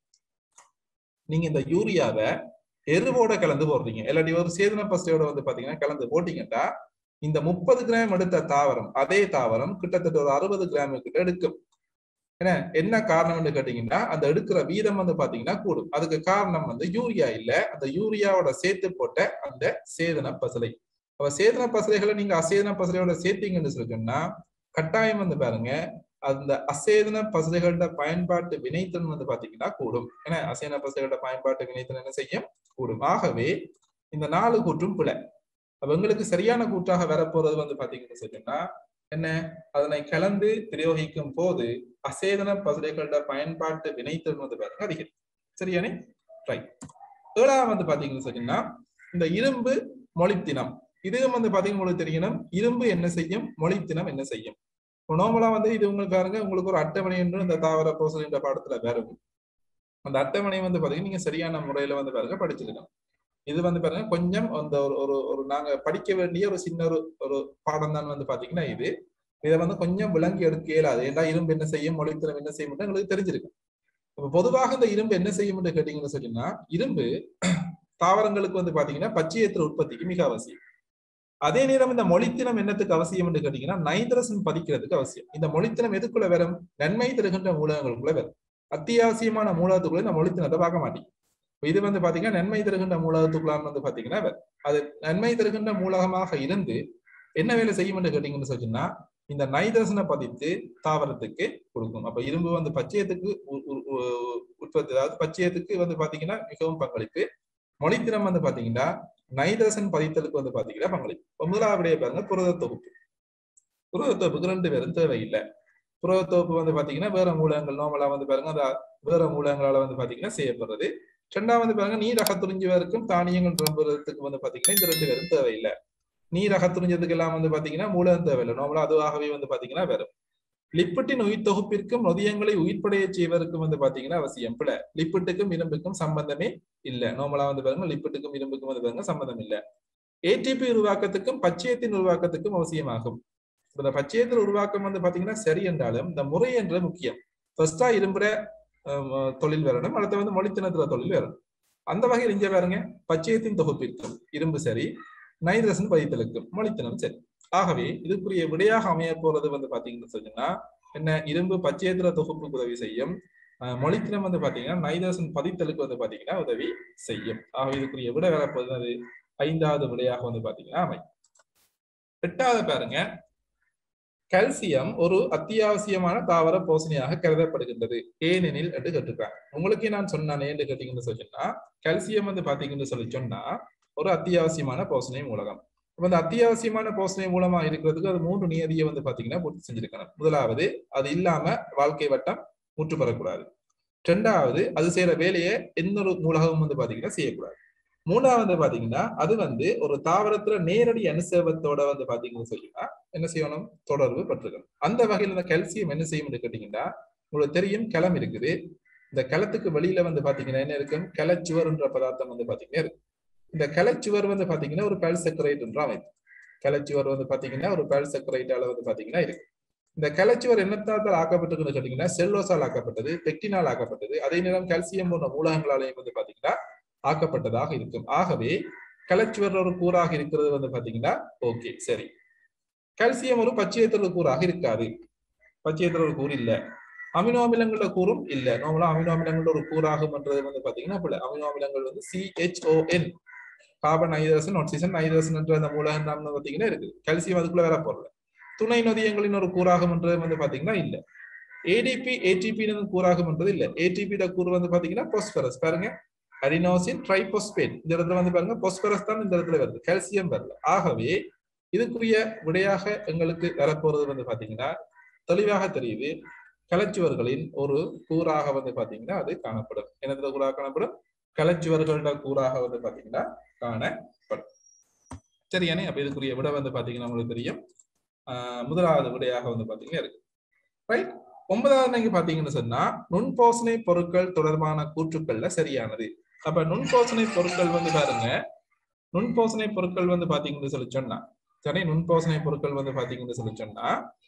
நீங்க இந்த யூரியாவை எருவோட கலந்து போடுறீங்க இல்லாட்டி ஒரு சேதன பசையோட வந்து பாத்தீங்கன்னா கலந்து போட்டீங்கன்னா இந்த முப்பது கிராம் எடுத்த தாவரம் அதே தாவரம் கிட்டத்தட்ட ஒரு அறுபது கிராம் கிட்ட எடுக்கும் என்ன என்ன காரணம்னு கேட்டீங்கன்னா அந்த எடுக்கிற வீதம் வந்து பாத்தீங்கன்னா கூடும் அதுக்கு காரணம் வந்து யூரியா இல்ல அந்த யூரியாவோட சேர்த்து போட்ட அந்த சேதன பசலை அப்ப சேதன பசலைகளை நீங்க அசேதன பசலையோட சேர்த்தீங்கன்னு சொல்லிட்டோம்னா கட்டாயம் வந்து பாருங்க அந்த அசேதன பசலைகளோட பயன்பாட்டு வினைத்திறன் வந்து பாத்தீங்கன்னா கூடும் ஏன்னா அசேதன பசலைகளோட பயன்பாட்டு வினைத்திறன் என்ன செய்யும் கூடும் ஆகவே இந்த நாலு கூற்றும் பிழை அப்ப எங்களுக்கு சரியான கூற்றாக வரப்போறது வந்து பாத்தீங்கன்னு சொன்னா என்ன அதனை கலந்து பிரயோகிக்கும் போது அசேதன பசலைகளோட பயன்பாட்டு வினைத்திறன் வந்து பாருங்க அதிகரிக்கும் சரியானே ரைட் ஏழாவது வந்து பாத்தீங்கன்னு சொன்னீங்கன்னா இந்த இரும்பு மொழித்தினம் இதுவும் வந்து பாத்தீங்கன்னா உங்களுக்கு தெரியணும் இரும்பு என்ன செய்யும் மொழித்தினம் என்ன செய்யும் நோமலா வந்து இது உங்களுக்கு பாருங்க உங்களுக்கு ஒரு அட்டவணை என்று இந்த தாவர போசல் என்ற பாடத்துல வரும் அந்த அட்டவணை வந்து பாத்தீங்கன்னா நீங்க சரியான முறையில வந்து பாருங்க படிச்சிருக்கணும் இது வந்து பாருங்க கொஞ்சம் அந்த ஒரு ஒரு ஒரு நாங்க படிக்க வேண்டிய ஒரு சின்ன ஒரு ஒரு பாடம் தான் வந்து பாத்தீங்கன்னா இது இதை வந்து கொஞ்சம் விளங்கி எடுக்க இயலாது ஏன்னா இரும்பு என்ன செய்யும் மொழித்திறம் என்ன செய்யும் எங்களுக்கு தெரிஞ்சிருக்கு இப்ப பொதுவாக இந்த இரும்பு என்ன செய்யும் கேட்டீங்கன்னு சொன்னீங்கன்னா இரும்பு தாவரங்களுக்கு வந்து பாத்தீங்கன்னா பச்சையத்திர உற்பத்திக்கு மிக அவசியம் அதே நேரம் இந்த மொழித்தினம் என்னத்துக்கு அவசியம் என்று கேட்டீங்கன்னா நைட்ரசன் பதிக்கிறதுக்கு அவசியம் இந்த மொழித்தினம் எதுக்குள்ள வரும் நன்மை தருகின்ற மூலகங்களுக்குள்ள வரும் அத்தியாவசியமான மூலகத்துக்குள்ள இந்த மொழித்தினத்தை பார்க்க மாட்டேங்க இது வந்து பாத்தீங்கன்னா நன்மை தருகின்ற மூலகத்துக்குள்ளான் வந்து பாத்தீங்கன்னா அது நன்மை தருகின்ற மூலகமாக இருந்து என்ன வேலை செய்யும் என்று கேட்டீங்கன்னு சொன்னா இந்த நைட்ரசனை பதித்து தாவரத்துக்கு கொடுக்கும் அப்ப இரும்பு வந்து பச்சையத்துக்கு உற்பத்தி அதாவது பச்சையத்துக்கு வந்து பாத்தீங்கன்னா மிகவும் பங்களிப்பு மொழித்தினம் வந்து பாத்தீங்கன்னா நைட்ரசன் பதித்தலுக்கு வந்து பாத்தீங்கன்னா பங்களிப்பு முதலாவடைய பாருங்க புரத தொகுப்பு புரத தொகுப்புக்கு ரெண்டு பேரும் தேவையில்லை புரத தொகுப்பு வந்து பாத்தீங்கன்னா வேற மூலங்கள் நோமலா வந்து பாருங்க அந்த வேற மூலங்களால வந்து பாத்தீங்கன்னா செய்யப்படுறது ரெண்டாவது பாருங்க நீர் அகத்துறிஞ்சுவதற்கும் தானியங்கள் நிரம்புறதுக்கு வந்து பாத்தீங்கன்னா இந்த ரெண்டு பேரும் தேவையில்லை நீர் அகத்துறிஞ்சதுக்கு எல்லாம் வந்து பாத்தீங்கன்னா மூலம் தேவையில்லை நோமலா அதுவாகவே வந்து பாத்தீங்கன்னா வரும் லிப்பிட்டின் உயிர் தொகுப்பிற்கும் நொதியங்களை உயிர்ப்படைய செய்வதற்கும் வந்து பாத்தீங்கன்னா அவசியம் பிள்ளை லிப்பிட்டுக்கும் இரும்புக்கும் சம்பந்தமே இல்ல நோமலா வந்து பாருங்க லிப்பிட்டுக்கும் இரும்புக்கும் வந்து பாருங்க சம்பந்தம் இல்ல ஏடிபி உருவாக்கத்துக்கும் பச்சையத்தின் உருவாக்கத்துக்கும் அவசியமாகும் இந்த பச்சையத்தின் உருவாக்கம் வந்து பாத்தீங்கன்னா சரி என்றாலும் இந்த முறை என்ற முக்கியம் ஃபர்ஸ்டா இரும்புற தொழில் வரணும் அடுத்து வந்து மொழித்தினத்துல தொழில் வரணும் அந்த வகையில் இங்க பாருங்க பச்சையத்தின் தொகுப்பிற்கும் இரும்பு சரி நைட்ரசன் பதித்தலுக்கும் மொழித்தினம் சரி ஆகவே இதுக்குரிய விடையாக அமைய போறது வந்து பாத்தீங்கன்னு சொன்னா என்ன இரும்பு பச்சையத்திர தொகுப்புக்கு உதவி செய்யும் மொழித்தினம் வந்து பாத்தீங்கன்னா நைதரசன் பதித்தலுக்கு வந்து பாத்தீங்கன்னா உதவி செய்யும் ஆகவே இதுக்குரிய விடை வரப்போது அது ஐந்தாவது விடையாக வந்து பாத்தீங்கன்னா அமை எட்டாவது பாருங்க கல்சியம் ஒரு அத்தியாவசியமான தாவர போசனையாக கருதப்படுகின்றது ஏனெனில் என்று கேட்டிருக்காங்க உங்களுக்கே நான் சொன்னானே என்று கேட்டீங்கன்னு சொன்னா கல்சியம் வந்து பாத்தீங்கன்னு சொல்லி சொன்னா ஒரு அத்தியாவசியமான போசனை மூலகம் அந்த அத்தியாவசியமான போசனை மூலமா இருக்கிறதுக்கு அது மூன்று நியதியை வந்து பாத்தீங்கன்னா பூர்த்தி செஞ்சிருக்கணும் முதலாவது அது இல்லாம வாழ்க்கை வட்டம் முற்று பெறக்கூடாது ரெண்டாவது அது செய்யற வேலையை எந்த ஒரு மூலகமும் வந்து பாத்தீங்கன்னா செய்யக்கூடாது மூணாவது பாத்தீங்கன்னா அது வந்து ஒரு தாவரத்துல நேரடி அனுசேபத்தோட வந்து பாத்தீங்கன்னு சொல்லினா என்ன செய்யணும் தொடர்பு பட்டிருக்கணும் அந்த வகையில இந்த கல்சியம் என்ன செய்யும்னு கேட்டீங்கன்னா உங்களுக்கு தெரியும் களம் இருக்குது இந்த களத்துக்கு வெளியில வந்து பாத்தீங்கன்னா என்ன இருக்கும் களச்சுவர்ன்ற பதார்த்தம் வந்து பாத்தீங்கன்னா இருக்கு இந்த கலைச்சுவர் வந்து பாத்தீங்கன்னா ஒரு பேல் செக்கரைட் என்ற அமைப்பு கலைச்சுவர் வந்து பாத்தீங்கன்னா ஒரு பேல் செக்கரைட்டால வந்து பாத்தீங்கன்னா இருக்கு இந்த கலைச்சுவர் என்னத்தால் ஆக்கப்பட்டிருக்குன்னு கேட்டீங்கன்னா செல்லோசால் ஆக்கப்பட்டது பெக்டினால் ஆக்கப்பட்டது அதே நேரம் கால்சியம் போன்ற மூலகங்களாலையும் வந்து பாத்தீங்கன்னா ஆக்கப்பட்டதாக இருக்கும் ஆகவே கலைச்சுவர் ஒரு கூறாக இருக்கிறது வந்து பாத்தீங்கன்னா ஓகே சரி கால்சியம் ஒரு பச்சையத்தொரு கூறாக இருக்காது பச்சையத்தொரு ஒரு கூறு இல்ல அமினோ அமிலங்களோட கூறும் இல்ல நார்மலா அமினோ அமிலங்களோட ஒரு கூறாகும் என்றது வந்து பாத்தீங்கன்னா அப்படி அமினோ அமிலங்கள் வந்து CHON carbon hydrogen oxygen hydrogen என்ற அந்த மூலகம் தான் வந்து பாத்தீங்கன்னா இருக்கு கால்சியம் அதுக்குள்ள வேற போறல துணை நொதியங்களின் ஒரு கூறாகும் என்றது வந்து பாத்தீங்கன்னா இல்ல ஏடிபி ஏடிபி கூறாகும் என்றது இல்ல ஏடிபி கூறு வந்து பாத்தீங்கன்னா போஸ்பரஸ் பாருங்க அடினோசின் ட்ரைபோஸ்பேட் இந்த இடத்துல வந்து பாருங்க போஸ்பரஸ் தான் இந்த இடத்துல வருது கால்சியம் வரல ஆகவே இதுக்குரிய விடையாக எங்களுக்கு வரப்போறது வந்து பாத்தீங்கன்னா தெளிவாக தெரியுது கலச்சுவர்களின் ஒரு கூறாக வந்து பாத்தீங்கன்னா அது காணப்படும் என்னதுல கூறாக காணப்படும் கலச்சுவர்களோட கூறாக வந்து பாத்தீங்கன்னா காணப்படும் சரியானே அப்ப இதுக்குரிய விடை வந்து பாத்தீங்கன்னா உங்களுக்கு தெரியும் ஆஹ் முதலாவது விடையாக வந்து பாத்தீங்கன்னா இருக்கு ரைட் ஒன்பதாவது நீங்க பாத்தீங்கன்னு சொன்னா நுண்போசனை பொருட்கள் தொடர்பான கூற்றுக்கள்ல சரியானது அப்ப நுண்போசனை பொருட்கள் வந்து பாருங்க நுண்போசனை பொருட்கள் வந்து பாத்தீங்கன்னு சொல்லி சொன்னா சரி நுண்போசனை பொருட்கள் வந்து பாத்தீங்கன்னு சொல்லி சொன்னா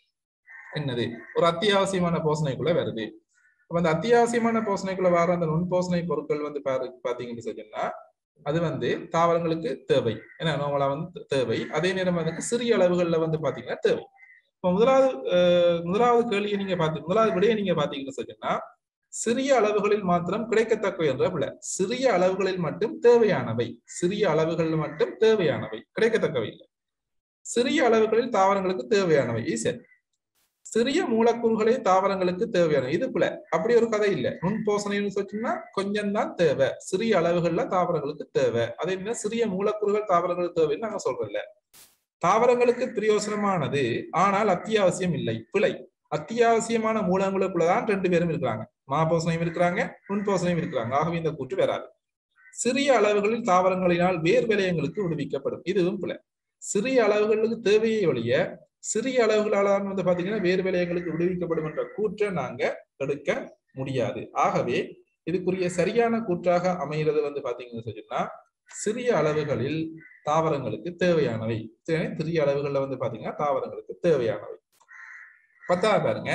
என்னது ஒரு அத்தியாவசியமான போசனைக்குள்ள வருது அப்ப அந்த அத்தியாவசியமான போசனைக்குள்ள வர அந்த நுண்போசனை பொருட்கள் வந்து பாரு பாத்தீங்கன்னு சொன்னா அது வந்து தாவரங்களுக்கு தேவை ஏன்னா நோமலா வந்து தேவை அதே நேரம் அதுக்கு சிறிய அளவுகள்ல வந்து பாத்தீங்கன்னா தேவை இப்போ முதலாவது முதலாவது கேள்வியை நீங்க பாத்து முதலாவது விடையை நீங்க பாத்தீங்கன்னு சொன்னா சிறிய அளவுகளில் மாத்திரம் கிடைக்கத்தக்க என்ற விட சிறிய அளவுகளில் மட்டும் தேவையானவை சிறிய அளவுகளில் மட்டும் தேவையானவை கிடைக்கத்தக்கவை இல்லை சிறிய அளவுகளில் தாவரங்களுக்கு தேவையானவை சரி சிறிய மூலக்கூறுகளே தாவரங்களுக்கு தேவையான இது போல அப்படி ஒரு கதை இல்ல நுண்போசனைன்னு சொன்னா கொஞ்சம் தான் தேவை சிறிய அளவுகள்ல தாவரங்களுக்கு தேவை அதே என்ன சிறிய மூலக்கூறுகள் தாவரங்களுக்கு தேவைன்னு நாங்க சொல்றோம்ல தாவரங்களுக்கு பிரயோசனமானது ஆனால் அத்தியாவசியம் இல்லை பிழை அத்தியாவசியமான மூலங்களுக்குள்ளதான் ரெண்டு பேரும் இருக்கிறாங்க மாபோசனையும் இருக்கிறாங்க நுண்போசனையும் இருக்கிறாங்க ஆகவே இந்த கூற்று வராது சிறிய அளவுகளில் தாவரங்களினால் வேர் விலையங்களுக்கு விடுவிக்கப்படும் இதுவும் பிழை சிறிய அளவுகளுக்கு தேவையை ஒழிய சிறிய அளவுகளால் வந்து பாத்தீங்கன்னா வேறு விலையங்களுக்கு விடுவிக்கப்படும் என்ற கூற்றை நாங்க எடுக்க முடியாது ஆகவே இதுக்குரிய சரியான கூற்றாக அமைகிறது வந்து பாத்தீங்கன்னு சொன்னா சிறிய அளவுகளில் தாவரங்களுக்கு தேவையானவை சிறிய அளவுகள்ல வந்து பாத்தீங்கன்னா தாவரங்களுக்கு தேவையானவை பத்தாவது பாருங்க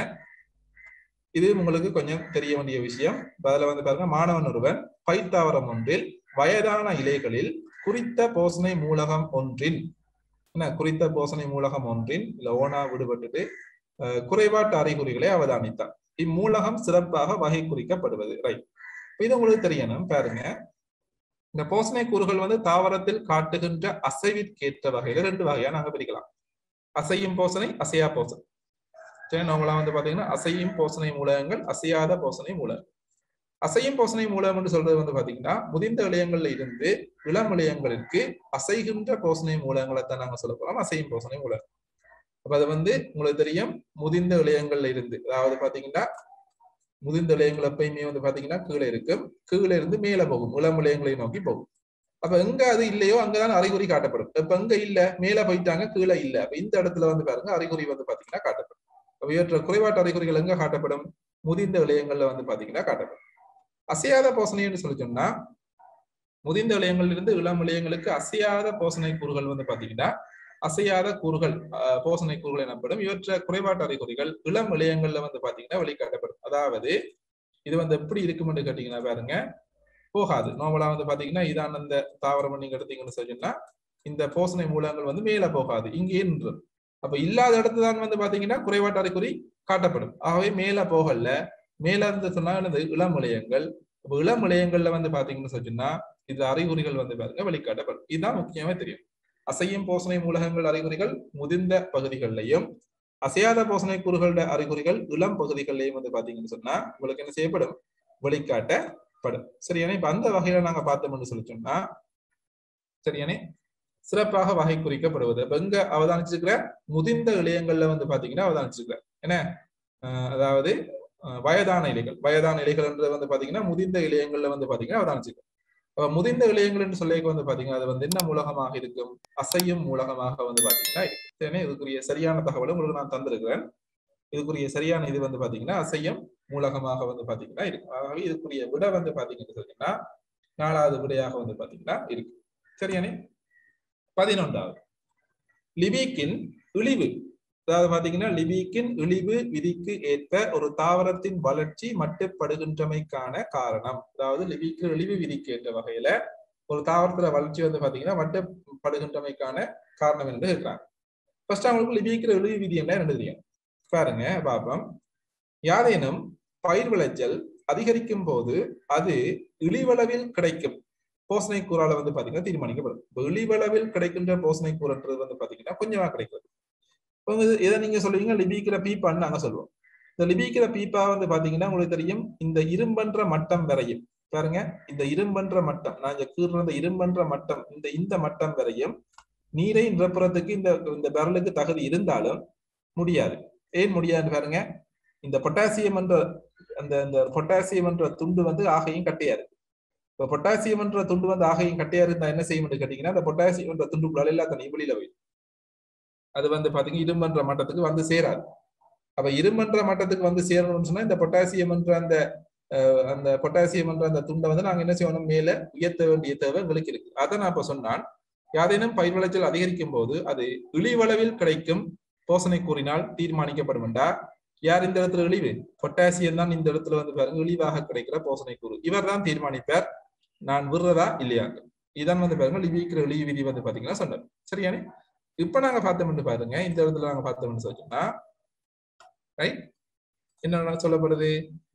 இது உங்களுக்கு கொஞ்சம் தெரிய வேண்டிய விஷயம் அதுல வந்து பாருங்க மாணவன் ஒருவன் பைத்தாவரம் ஒன்றில் வயதான இலைகளில் குறித்த போசனை மூலகம் ஒன்றின் என்ன குறித்த போசனை மூலகம் ஒன்றின் லோனா விடுபட்டுட்டு குறைபாட்டு அறிகுறிகளை அவதானித்தான் இம்மூலகம் சிறப்பாக வகை குறிக்கப்படுவது ரைட் இது உங்களுக்கு தெரியணும் பாருங்க இந்த போசனை கூறுகள் வந்து தாவரத்தில் காட்டுகின்ற அசைவிற்கேற்ற வகையில ரெண்டு வகையா நாங்க பிரிக்கலாம் அசையும் போசனை அசையா போசனை சரி நம்மளாம் வந்து பாத்தீங்கன்னா அசையும் போசனை மூலகங்கள் அசையாத போசனை மூலகங்கள் அசையும் போசனை மூலம் என்று சொல்றது வந்து பாத்தீங்கன்னா முதிர்ந்த இளையங்கள்ல இருந்து இளம் இளையங்களுக்கு அசைகின்ற போசனை மூலங்களை தான் நாங்க சொல்ல போறோம் அசையும் போசனை மூலம் அப்ப அது வந்து உங்களுக்கு தெரியும் முதிர்ந்த இளையங்கள்ல இருந்து அதாவது பாத்தீங்கன்னா முதிர்ந்த இளையங்கள் எப்பயுமே வந்து பாத்தீங்கன்னா கீழே இருக்கும் கீழே இருந்து மேல போகும் இளம் இளையங்களை நோக்கி போகும் அப்ப எங்க அது இல்லையோ அங்கதான் அறிகுறி காட்டப்படும் இப்ப எங்க இல்ல மேல போயிட்டாங்க கீழே இல்ல அப்ப இந்த இடத்துல வந்து பாருங்க அறிகுறி வந்து பாத்தீங்கன்னா காட்டப்படும் அப்ப இவற்ற குறைபாட்டு அறிகுறிகள் எங்க காட்டப்படும் முதிர்ந்த இளையங்கள்ல வந்து பாத்தீங்கன்னா காட்டப்படும் அசையாத போசனைன்னு சொல்லி சொன்னா முதிர்ந்த இளையங்களில் இருந்து இளம் இளையங்களுக்கு அசையாத போசனை கூறுகள் வந்து பாத்தீங்கன்னா அசையாத கூறுகள் போசனை கூறுகள் எனப்படும் இவற்ற குறைபாட்டு அறிகுறிகள் இளம் இளையங்கள்ல வந்து பாத்தீங்கன்னா வெளிக்காட்டப்படும் அதாவது இது வந்து எப்படி இருக்கும்னு கேட்டீங்கன்னா பாருங்க போகாது நார்மலா வந்து பாத்தீங்கன்னா இதான் அந்த தாவரம் நீங்க எடுத்தீங்கன்னு சொன்னீங்கன்னா இந்த போசனை மூலங்கள் வந்து மேல போகாது இங்கே நின்று அப்ப இல்லாத இடத்துல தான் வந்து பாத்தீங்கன்னா குறைபாட்டு அறிகுறி காட்டப்படும் ஆகவே மேல போகல மேல இருந்து சொன்னா என்னது இளம் இளையங்கள் இளம் இளையங்கள்ல வந்து பாத்தீங்கன்னு சொன்னா இது அறிகுறிகள் வந்து பாருங்க வெளிக்காட்டப்படும் இதுதான் முக்கியமா தெரியும் அசையும் போசனை மூலகங்கள் அறிகுறிகள் முதிர்ந்த பகுதிகளிலையும் அசையாத போசனை கூறுகளோட அறிகுறிகள் இளம் பகுதிகளிலையும் வந்து பாத்தீங்கன்னு சொன்னா உங்களுக்கு என்ன செய்யப்படும் வெளிக்காட்டப்படும் சரியானே இப்ப அந்த வகையில நாங்க பார்த்தோம்னு சொல்லி சொன்னா சரியானே சிறப்பாக வகை குறிக்கப்படுவது இப்ப எங்க அவதானிச்சிருக்கிற முதிர்ந்த இளையங்கள்ல வந்து பாத்தீங்கன்னா அவதானிச்சிருக்கிற என்ன அதாவது வயதான இலைகள் வயதான இலைகள்ன்றது வந்து பாத்தீங்கன்னா முதிர்ந்த இளையங்கள்ல வந்து பாத்தீங்கன்னா அவதானிச்சிருக்க முதிர்ந்த இளையங்கள் என்று சொல்லி வந்து பாத்தீங்கன்னா அது வந்து என்ன மூலகமாக இருக்கும் அசையும் மூலகமாக வந்து பாத்தீங்கன்னா இருக்கும் இதுக்குரிய சரியான தகவலை உங்களுக்கு நான் தந்திருக்கிறேன் இதுக்குரிய சரியான இது வந்து பாத்தீங்கன்னா அசையும் மூலகமாக வந்து பாத்தீங்கன்னா இருக்கும் ஆகவே இதுக்குரிய விட வந்து பாத்தீங்கன்னு சொன்னீங்கன்னா நாலாவது விடையாக வந்து பாத்தீங்கன்னா இருக்கு சரியானே பதினொன்றாவது லிபிக்கின் இழிவு அதாவது பாத்தீங்கன்னா லிபிக்கின் இழிவு விதிக்கு ஏற்ப ஒரு தாவரத்தின் வளர்ச்சி மட்டுப்படுகின்றமைக்கான காரணம் அதாவது லிபிக்கு இழிவு விதிக்கு ஏற்ற வகையில ஒரு தாவரத்துல வளர்ச்சி வந்து பாத்தீங்கன்னா மட்டுப்படுகின்றமைக்கான காரணம் என்று இருக்கிறாங்க ஃபர்ஸ்ட் அவங்களுக்கு லிபிக்கிற இழிவு விதி என்ன என்ன தெரியும் பாருங்க பாப்பம் யாதேனும் பயிர் விளைச்சல் அதிகரிக்கும் போது அது இழிவளவில் கிடைக்கும் போசனை கூறால வந்து பாத்தீங்கன்னா தீர்மானிக்கப்படும் வெளிவளவில் கிடைக்கின்ற போசனை கூறன்றது வந்து பாத்தீங்கன்னா கொஞ்சமா கிடைக்கிறது இப்போ வந்து இதை நீங்க சொல்லுவீங்க லிபிக்கிற பீப்பான்னு நாங்க சொல்லுவோம் இந்த லிபிக்கிற பீப்பா வந்து பாத்தீங்கன்னா உங்களுக்கு தெரியும் இந்த இரும்பன்ற மட்டம் வரையும் பாருங்க இந்த இரும்பன்ற மட்டம் நான் இங்க கீறுற இந்த இரும்பன்ற மட்டம் இந்த இந்த மட்டம் வரையும் நீரை நிரப்புறதுக்கு இந்த இந்த பெரலுக்கு தகுதி இருந்தாலும் முடியாது ஏன் முடியாது பாருங்க இந்த பொட்டாசியம் என்ற அந்த அந்த பொட்டாசியம் என்ற துண்டு வந்து ஆகையும் கட்டையா இருக்கு இப்போ பொட்டாசியம் என்ற துண்டு வந்து ஆகையும் கட்டையா இருந்தா என்ன செய்யும் கேட்டீங்கன்னா அந்த பொட்டாசியம் என்ற துண்டுக்குள்ளால எல்லா தண்ணியும் வெளியில போயிடும் அது வந்து பாத்தீங்கன்னா இரும்பன்ற மட்டத்துக்கு வந்து சேராது அப்ப இரும்பன்ற மட்டத்துக்கு வந்து சேரணும்னு சொன்னா இந்த பொட்டாசியம் என்ற அந்த அந்த பொட்டாசியம் என்ற அந்த துண்டை வந்து நாங்க என்ன செய்யணும் மேல உயர்த்த வேண்டிய தேவை எங்களுக்கு இருக்கு அதை நான் இப்ப சொன்னான் யாதேனும் பயிர் விளைச்சல் அதிகரிக்கும் போது அது இழிவளவில் கிடைக்கும் போசனை கூறினால் தீர்மானிக்கப்படும் என்றா யார் இந்த இடத்துல இழிவு பொட்டாசியம் தான் இந்த இடத்துல வந்து பாருங்க இழிவாக கிடைக்கிற போசனை கூறு இவர் தான் தீர்மானிப்பார் நான் விடுறதா இல்லையா இதான் வந்து பாருங்க லிவிக்கிற இழிவு விதி வந்து பாத்தீங்கன்னா சொன்னார் சரியானே இப்ப நாங்க பார்த்தோம்னு பாருங்க இந்த இடத்துல நாங்க பார்த்தோம்னு சொன்னா ரைட் என்ன சொல்லப்படுது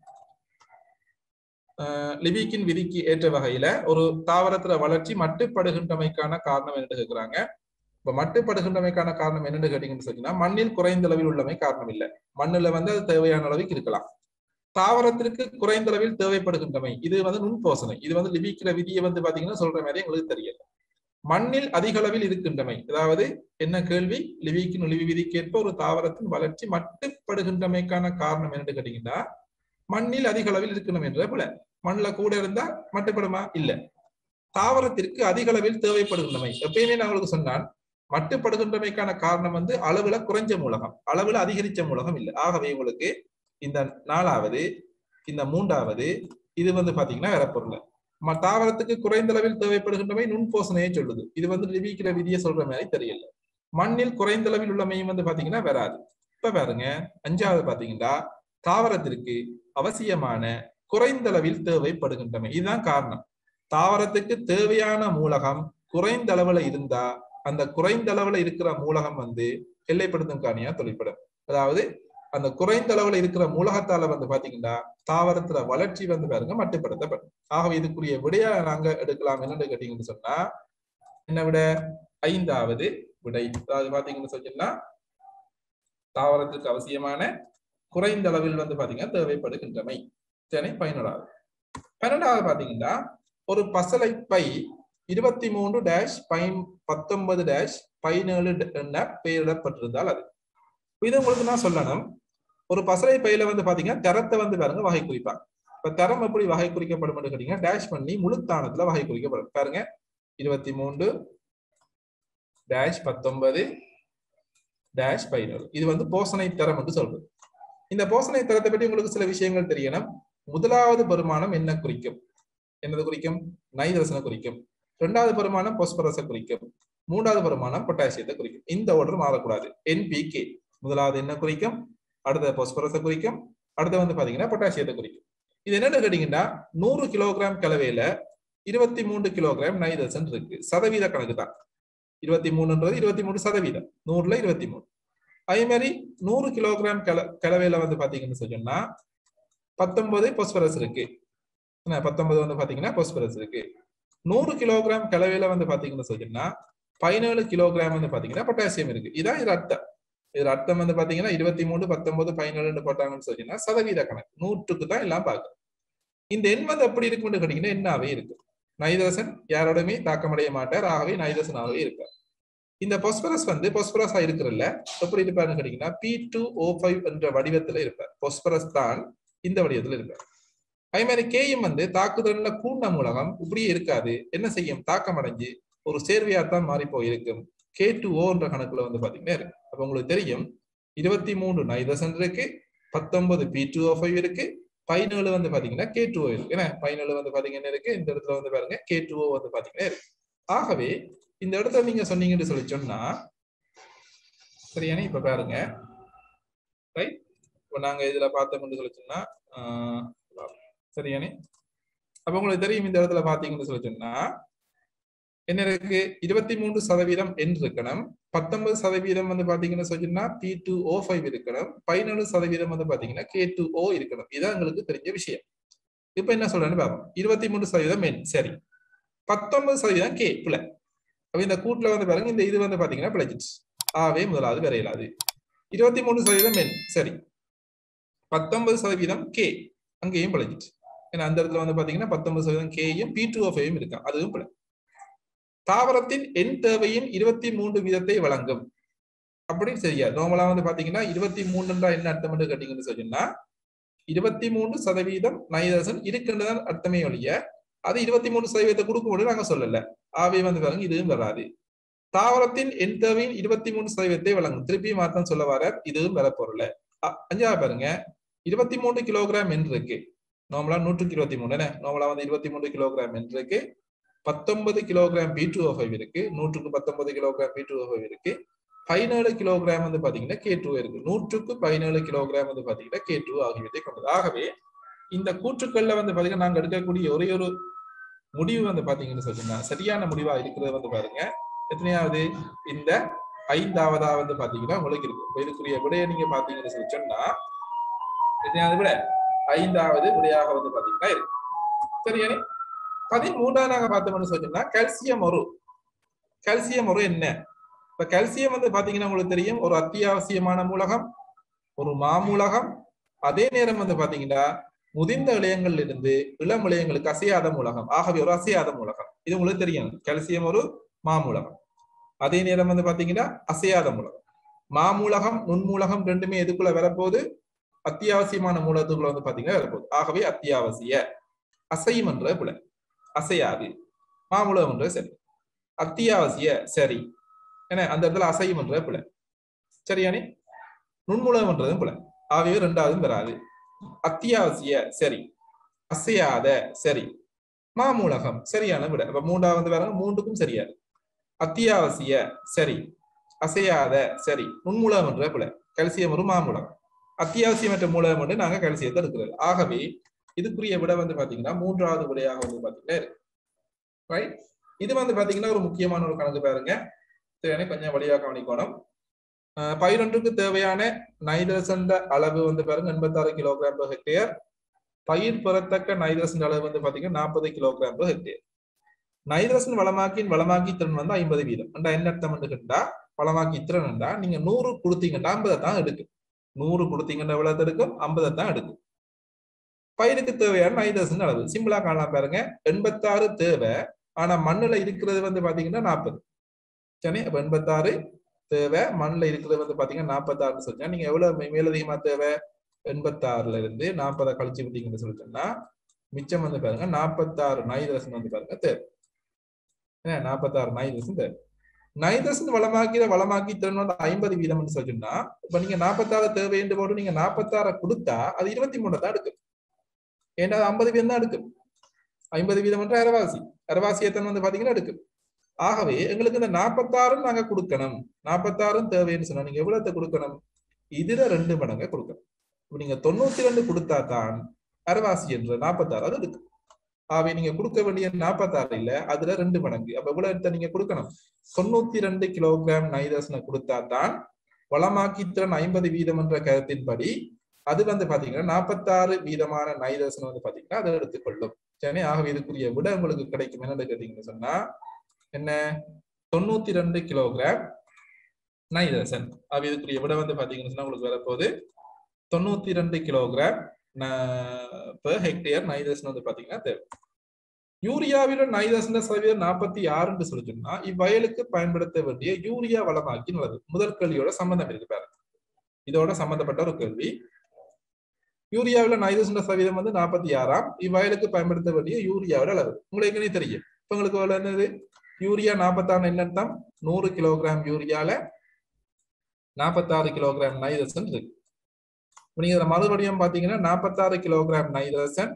லிபிக்கின் விதிக்கு ஏற்ற வகையில ஒரு தாவரத்துல வளர்ச்சி மட்டுப்படுகின்றமைக்கான காரணம் என்னன்னு கேட்கிறாங்க இப்ப மட்டுப்படுகின்றமைக்கான காரணம் என்னன்னு கேட்டீங்கன்னு சொன்னீங்கன்னா மண்ணில் குறைந்த அளவில் உள்ளமை காரணம் இல்லை மண்ணுல வந்து அது தேவையான அளவுக்கு இருக்கலாம் தாவரத்திற்கு குறைந்த அளவில் தேவைப்படுகின்றமை இது வந்து நுண்போசனை இது வந்து லிபிக்கிற விதியை வந்து பாத்தீங்கன்னா சொல்ற மாதிரி எங்களுக்கு தெரியல மண்ணில் அதிக அளவில் இருக்கின்றமை அதாவது என்ன கேள்வி லிவிக்கின் ஒளிவு விதிக்கேற்ப ஒரு தாவரத்தின் வளர்ச்சி மட்டுப்படுகின்றமைக்கான காரணம் என்னன்னு கேட்டீங்கன்னா மண்ணில் அதிக அளவில் இருக்கணும் என்ற போல மண்ணுல கூட இருந்தா மட்டுப்படுமா இல்ல தாவரத்திற்கு அதிக அளவில் தேவைப்படுகின்றமை எப்பயுமே நான் உங்களுக்கு சொன்னான் மட்டுப்படுகின்றமைக்கான காரணம் வந்து அளவுல குறைஞ்ச மூலகம் அளவுல அதிகரிச்ச மூலகம் இல்லை ஆகவே உங்களுக்கு இந்த நாலாவது இந்த மூன்றாவது இது வந்து பாத்தீங்கன்னா வரப்பொருள் தாவரத்துக்கு குறைந்த அளவில் தேவைப்படுகின்றவை நுண்போசனையை சொல்லுது இது வந்து லிபிக்கிற விதியை சொல்ற மாதிரி தெரியல மண்ணில் குறைந்த அளவில் உள்ளமையும் வந்து பாத்தீங்கன்னா வராது இப்ப பாருங்க அஞ்சாவது பாத்தீங்கன்னா தாவரத்திற்கு அவசியமான குறைந்த அளவில் தேவைப்படுகின்றமை இதுதான் காரணம் தாவரத்துக்கு தேவையான மூலகம் குறைந்த அளவுல இருந்தா அந்த குறைந்த அளவுல இருக்கிற மூலகம் வந்து எல்லைப்படுத்தும் காணியா தொழிற்படும் அதாவது அந்த குறைந்த அளவுல இருக்கிற மூலகத்தால வந்து பாத்தீங்கன்னா தாவரத்துல வளர்ச்சி வந்து பாருங்க மட்டுப்படுத்தப்படும் ஆகவே இதுக்குரிய விடையா நாங்க எடுக்கலாம் என்னன்னு கேட்டீங்கன்னு சொன்னா என்ன விட ஐந்தாவது விடை அதாவது பாத்தீங்கன்னு சொன்னா தாவரத்திற்கு அவசியமான குறைந்த அளவில் வந்து பாத்தீங்கன்னா தேவைப்படுகின்றமை சரி பயனுடாது பன்னெண்டாவது பாத்தீங்கன்னா ஒரு பசலை பை இருபத்தி மூன்று டேஷ் பைன் பத்தொன்பது டேஷ் பதினேழு என பெயரிடப்பட்டிருந்தால் அது இது உங்களுக்கு நான் சொல்லணும் ஒரு பசலை பையில வந்து பாத்தீங்கன்னா தரத்தை வந்து பாருங்க வகை குறிப்பாங்க இப்ப தரம் எப்படி வகை குறிக்கப்படும் கேட்டீங்கன்னா டேஷ் பண்ணி முழுத்தானத்துல வகை குறிக்கப்படும் பாருங்க இருபத்தி மூன்று டேஷ் பத்தொன்பது டேஷ் பதினேழு இது வந்து போசனை தரம் என்று சொல்றது இந்த போசனை தரத்தை பற்றி உங்களுக்கு சில விஷயங்கள் தெரியணும் முதலாவது பெருமானம் என்ன குறிக்கும் என்னது குறிக்கும் நைதரசனை குறிக்கும் இரண்டாவது பெருமானம் பொஸ்பரஸை குறிக்கும் மூன்றாவது பெருமானம் பொட்டாசியத்தை குறிக்கும் இந்த ஆர்டர் மாறக்கூடாது என்பிகே முதலாவது என்ன குறிக்கும் அடுத்த பொஸ்பரஸை குறிக்கும் அடுத்து வந்து பாத்தீங்கன்னா பொட்டாசியத்தை குறிக்கும் இது என்னன்னு கேட்டீங்கன்னா நூறு கிலோகிராம் கலவையில இருபத்தி மூன்று கிலோகிராம் நைதரசன் இருக்கு சதவீத கணக்கு தான் இருபத்தி மூணுன்றது இருபத்தி மூணு சதவீதம் நூறுல இருபத்தி மூணு அதே மாதிரி நூறு கிலோகிராம் கல கலவையில வந்து பாத்தீங்கன்னு சொன்னா பத்தொன்பது பொஸ்பரஸ் இருக்கு பத்தொன்பது வந்து பாத்தீங்கன்னா பொஸ்பரஸ் இருக்கு நூறு கிலோகிராம் கலவையில வந்து பாத்தீங்கன்னு சொன்னா பதினேழு கிலோகிராம் வந்து பாத்தீங்கன்னா பொட்டாசியம் இருக்கு இதான் இது அர்த்தம் இது அர்த்தம் வந்து பாத்தீங்கன்னா இருபத்தி மூணு பத்தொன்பது பதினேழுன்னு போட்டாங்கன்னு சொன்னீங்கன்னா சதவீத கணக்கு நூற்றுக்கு தான் எல்லாம் பார்க்கும் இந்த எண் வந்து எப்படி இருக்கும்னு கேட்டீங்கன்னா என்னாவே இருக்கு நைதரசன் யாரோடமே தாக்கமடைய மாட்டார் ஆகவே நைதரசனாகவே இருப்பார் இந்த பொஸ்பரஸ் வந்து பொஸ்பரஸா இருக்கிறல்ல எப்படி இருப்பாருன்னு கேட்டீங்கன்னா பி டூ ஓ ஃபைவ் என்ற வடிவத்துல இருப்பார் பொஸ்பரஸ் தான் இந்த வடிவத்துல இருப்பார் அதே மாதிரி கேயும் வந்து தாக்குதல்ல கூண்ட மூலகம் இப்படியே இருக்காது என்ன செய்யும் தாக்கம் அடைஞ்சு ஒரு சேர்வையா தான் மாறி போயிருக்கும் கே டு ஓன்ற கணக்குல வந்து பாத்தீங்கன்னா இருக்கு அப்ப உங்களுக்கு தெரியும் இருபத்தி மூணு நைதரசன் இருக்கு பத்தொன்பது பி டூ ஓ ஃபைவ் இருக்கு பதினேழு வந்து பாத்தீங்கன்னா கே டூ இருக்கு ஏன்னா பதினேழு வந்து பாத்தீங்கன்னா இருக்கு இந்த இடத்துல வந்து பாருங்க கே டூ வந்து பாத்தீங்கன்னா இருக்கு ஆகவே இந்த இடத்துல நீங்க சொன்னீங்கன்னு சொல்லி சொன்னா சரியானே இப்ப பாருங்க ரைட் இப்போ நாங்க இதுல பார்த்தோம்னு சொல்லி சொன்னா சரியானே அப்ப உங்களுக்கு தெரியும் இந்த இடத்துல பாத்தீங்கன்னு சொல்லி சொன்னா என்ன இருக்கு இருபத்தி மூன்று சதவீதம் என்று இருக்கணும் பத்தொன்பது சதவீதம் வந்து பாத்தீங்கன்னு சொன்னா பி டூ ஓ ஃபைவ் இருக்கணும் பதினேழு சதவீதம் வந்து பாத்தீங்கன்னா கே டூ ஓ இருக்கணும் இதான் எங்களுக்கு தெரிஞ்ச விஷயம் இப்ப என்ன சொல்றேன்னு பார்ப்போம் இருபத்தி மூணு சதவீதம் எண் சரி பத்தொன்பது சதவீதம் கே பிள்ளை அப்ப இந்த கூட்டுல வந்து பாருங்க இந்த இது வந்து பாத்தீங்கன்னா பிழைச்சிச்சு ஆவே முதலாவது வரையலாது இருபத்தி மூணு சதவீதம் என் சரி பத்தொன்பது சதவீதம் கே அங்கேயும் பிழைச்சிச்சு ஏன்னா அந்த இடத்துல வந்து பாத்தீங்கன்னா பத்தொன்பது சதவீதம் கேயும் பி டூ எஃப்ஐயும் இருக்கா அதுவும் பிழை தாவரத்தின் எண் தேவையின் இருபத்தி மூன்று வீதத்தை வழங்கும் அப்படின்னு சரியா நார்மலா வந்து பாத்தீங்கன்னா இருபத்தி மூணுன்றா என்ன அர்த்தம் என்று கேட்டீங்கன்னு சொன்னா இருபத்தி மூணு சதவீதம் நைதரசன் இருக்குன்றதான் அர்த்தமே ஒழிய அது இருபத்தி மூணு சதவீதத்தை கொடுக்கும்போது நாங்க சொல்லல ஆவே வந்து பாருங்க இதுவும் வராது தாவரத்தின் எண் தேவையின் இருபத்தி மூணு சதவீதத்தை வழங்கும் திருப்பி மாத்தம் சொல்ல வர இதுவும் வர பொருள் அஞ்சாவது பாருங்க இருபத்தி மூணு கிலோகிராம் என்று இருக்கு நார்மலா நூற்றுக்கு இருபத்தி மூணு என்ன நார்மலா வந்து இருபத்தி மூணு கிலோகிராம் என்று இருக்கு பத்தொன்பது கிலோகிராம் பி டூ ஃபைவ் இருக்கு நூற்றுக்கு பத்தொன்பது கிலோகிராம் பி டூ ஃபைவ் இருக்கு பதினேழு கிலோகிராம் வந்து பாத்தீங்கன்னா கே டூ இருக்கு நூற்றுக்கு பதினேழு கிலோகிராம் வந்து பாத்தீங்கன்னா கே டூ ஆகியவற்றை கொண்டது ஆகவே இந்த கூற்றுக்கள்ல வந்து பாத்தீங்கன்னா நாங்க எடுக்கக்கூடிய ஒரே ஒரு முடிவு வந்து பாத்தீங்கன்னு சொன்னா சரியான முடிவா இருக்கிறது வந்து பாருங்க எத்தனையாவது இந்த ஐந்தாவதா வந்து பாத்தீங்கன்னா உங்களுக்கு இருக்கு இப்ப இதுக்குரிய விடையை நீங்க பாத்தீங்கன்னு சொல்லி சொன்னா எத்தனையாவது விட ஐந்தாவது விடையாக வந்து பாத்தீங்கன்னா இருக்கு சரியானே பதிமூன்றாவது நாங்க பார்த்தோம்னு சொன்னோம்னா கால்சியம் ஒரு கால்சியம் ஒரு என்ன இப்ப கால்சியம் வந்து பாத்தீங்கன்னா உங்களுக்கு தெரியும் ஒரு அத்தியாவசியமான மூலகம் ஒரு மாமூலகம் அதே நேரம் வந்து பாத்தீங்கன்னா முதிர்ந்த இளையங்கள்ல இருந்து இளம் இளையங்களுக்கு அசையாத மூலகம் ஆகவே ஒரு அசையாத மூலகம் இது உங்களுக்கு தெரியும் கால்சியம் ஒரு மாமூலகம் அதே நேரம் வந்து பாத்தீங்கன்னா அசையாத மூலகம் மாமூலகம் நுண்மூலகம் ரெண்டுமே எதுக்குள்ள வரப்போகுது அத்தியாவசியமான மூலத்துக்குள்ள வந்து பாத்தீங்கன்னா வரப்போகுது ஆகவே அத்தியாவசிய அசையும் என்ற புல அசையாது மாமூலம் என்ற சரி அத்தியாவசிய சரி ஏன்னா அந்த இடத்துல அசையும் என்ற புல சரியானே நுண்மூலம் என்றதும் புல ஆகவே ரெண்டாவதும் வராது அத்தியாவசிய சரி அசையாத சரி மாமூலகம் சரியான விட அப்ப மூன்றாவது பாருங்க மூன்றுக்கும் சரியாது அத்தியாவசிய சரி அசையாத சரி நுண்மூலம் என்ற புல கல்சியம் ஒரு மாமூலம் அத்தியாவசியமற்ற மூலம் என்று நாங்க கல்சியத்தை எடுக்கிறது ஆகவே இதுக்குரிய விட வந்து பாத்தீங்கன்னா மூன்றாவது விடையாக வந்து பாத்தீங்கன்னா இருக்கு ரைட் இது வந்து பாத்தீங்கன்னா ஒரு முக்கியமான ஒரு கணக்கு பாருங்க சரி கொஞ்சம் வழியாக கவனிக்கணும் பயிரொன்றுக்கு தேவையான நைட்ரசன் அளவு வந்து பாருங்க எண்பத்தாறு கிலோகிராம் per ஹெக்டேர் பயிர் பெறத்தக்க நைட்ரசன் அளவு வந்து பாத்தீங்கன்னா நாற்பது கிலோகிராம் per ஹெக்டேர் நைட்ரசன் வளமாக்கின் வளமாக்கி திறன் வந்து ஐம்பது வீதம் அண்டா என்ன அர்த்தம் கேட்டா வளமாக்கி திறன்டா நீங்க நூறு கொடுத்தீங்கன்னா ஐம்பதை தான் எடுக்கும் நூறு கொடுத்தீங்கன்னா எவ்வளவு எடுக்கும் ஐம்பதை தான் எடுக்கும் பயிருக்கு தேவையான நைட்ரசன் அளவு சிம்பிளா காணலாம் பாருங்க எண்பத்தாறு தேவை ஆனா மண்ணுல இருக்கிறது வந்து பாத்தீங்கன்னா நாற்பது சரி அப்ப எண்பத்தாறு தேவை மண்ணில் இருக்கிறது வந்து பாத்தீங்கன்னா நாற்பத்தாறுன்னு சொல்லிச்சா நீங்க எவ்வளவு மேலதிகமா தேவை எண்பத்தாறுல இருந்து நாற்பதை கழிச்சு விட்டீங்கன்னு சொல்லிட்டோம்னா மிச்சம் வந்து பாருங்க நாற்பத்தாறு நைதரசன் வந்து பாருங்க தேவை என்ன நாற்பத்தாறு நைதரசன் தேவை நைதரசன் வளமாக்கிற வளமாக்கி திறன் வந்து ஐம்பது வீதம்னு சொல்லிட்டோம்னா இப்ப நீங்க நாற்பத்தாறு தேவை என்று போட்டு நீங்க நாற்பத்தாறை கொடுத்தா அது இருபத்தி மூணு தான் எடுக்கும் ஏன்னா அது ஐம்பது வீதம் தான் எடுக்கும் ஐம்பது வீதம் என்ற அரவாசி அரவாசி எத்தனை வந்து பாத்தீங்கன்னா எடுக்கும் ஆகவே எங்களுக்கு இந்த நாற்பத்தாறும் நாங்க கொடுக்கணும் நாற்பத்தாறும் தேவைன்னு சொன்னா நீங்க எவ்வளவு கொடுக்கணும் இதுல ரெண்டு மடங்க கொடுக்கணும் இப்ப நீங்க தொண்ணூத்தி ரெண்டு கொடுத்தா தான் அரவாசி என்ற நாற்பத்தாறு அது இருக்கு ஆகவே நீங்க கொடுக்க வேண்டிய நாற்பத்தாறு இல்ல அதுல ரெண்டு மடங்கு அப்ப எவ்வளவு எடுத்த நீங்க கொடுக்கணும் தொண்ணூத்தி ரெண்டு கிலோகிராம் நைதர்சனை கொடுத்தா தான் வளமாக்கி திறன் ஐம்பது வீதம் என்ற கருத்தின்படி அது வந்து பாத்தீங்கன்னா நாற்பத்தாறு வீதமான நைதர்சன் வந்து பாத்தீங்கன்னா அதை எடுத்துக்கொள்ளும் சரி ஆகவே இதுக்குரிய விட உங்களுக்கு கிடைக்கும் என்னன்னு கேட்டீங்கன்னு சொன்னா என்ன தொண்ணூத்தி ரெண்டு கிலோகிராம் நைதரசன் ஆகவே இதுக்குரிய விட வந்து பாத்தீங்கன்னு சொன்னா உங்களுக்கு வரப்போகுது தொண்ணூத்தி ரெண்டு கிலோகிராம் பெர் ஹெக்டேர் நைதரசன் வந்து பாத்தீங்கன்னா தேவை யூரியாவில நைதரசன சதவீதம் நாற்பத்தி ஆறுன்னு சொல்லி சொன்னா இவ்வயலுக்கு பயன்படுத்த வேண்டிய யூரியா வளமாக்கி நல்லது முதல் கேள்வியோட சம்பந்தம் இருக்கு பாருங்க இதோட சம்பந்தப்பட்ட ஒரு கேள்வி யூரியாவில் நைதரசன சதவீதம் வந்து நாற்பத்தி ஆறாம் இவ்வயலுக்கு பயன்படுத்த வேண்டிய யூரியாவோட அளவு உங்களுக்கு ஏற்கனவே தெரியும் இப்ப உங்களுக்கு எவ்வளவு என்னது யூரியா நாற்பத்தாறு என்னத்தான் நூறு கிலோகிராம் யூரியால நாற்பத்தாறு கிலோகிராம் நைதரசன் இருக்கு நீங்க இதுல மறுபடியும் பாத்தீங்கன்னா நாற்பத்தாறு கிலோகிராம் நைதரசன்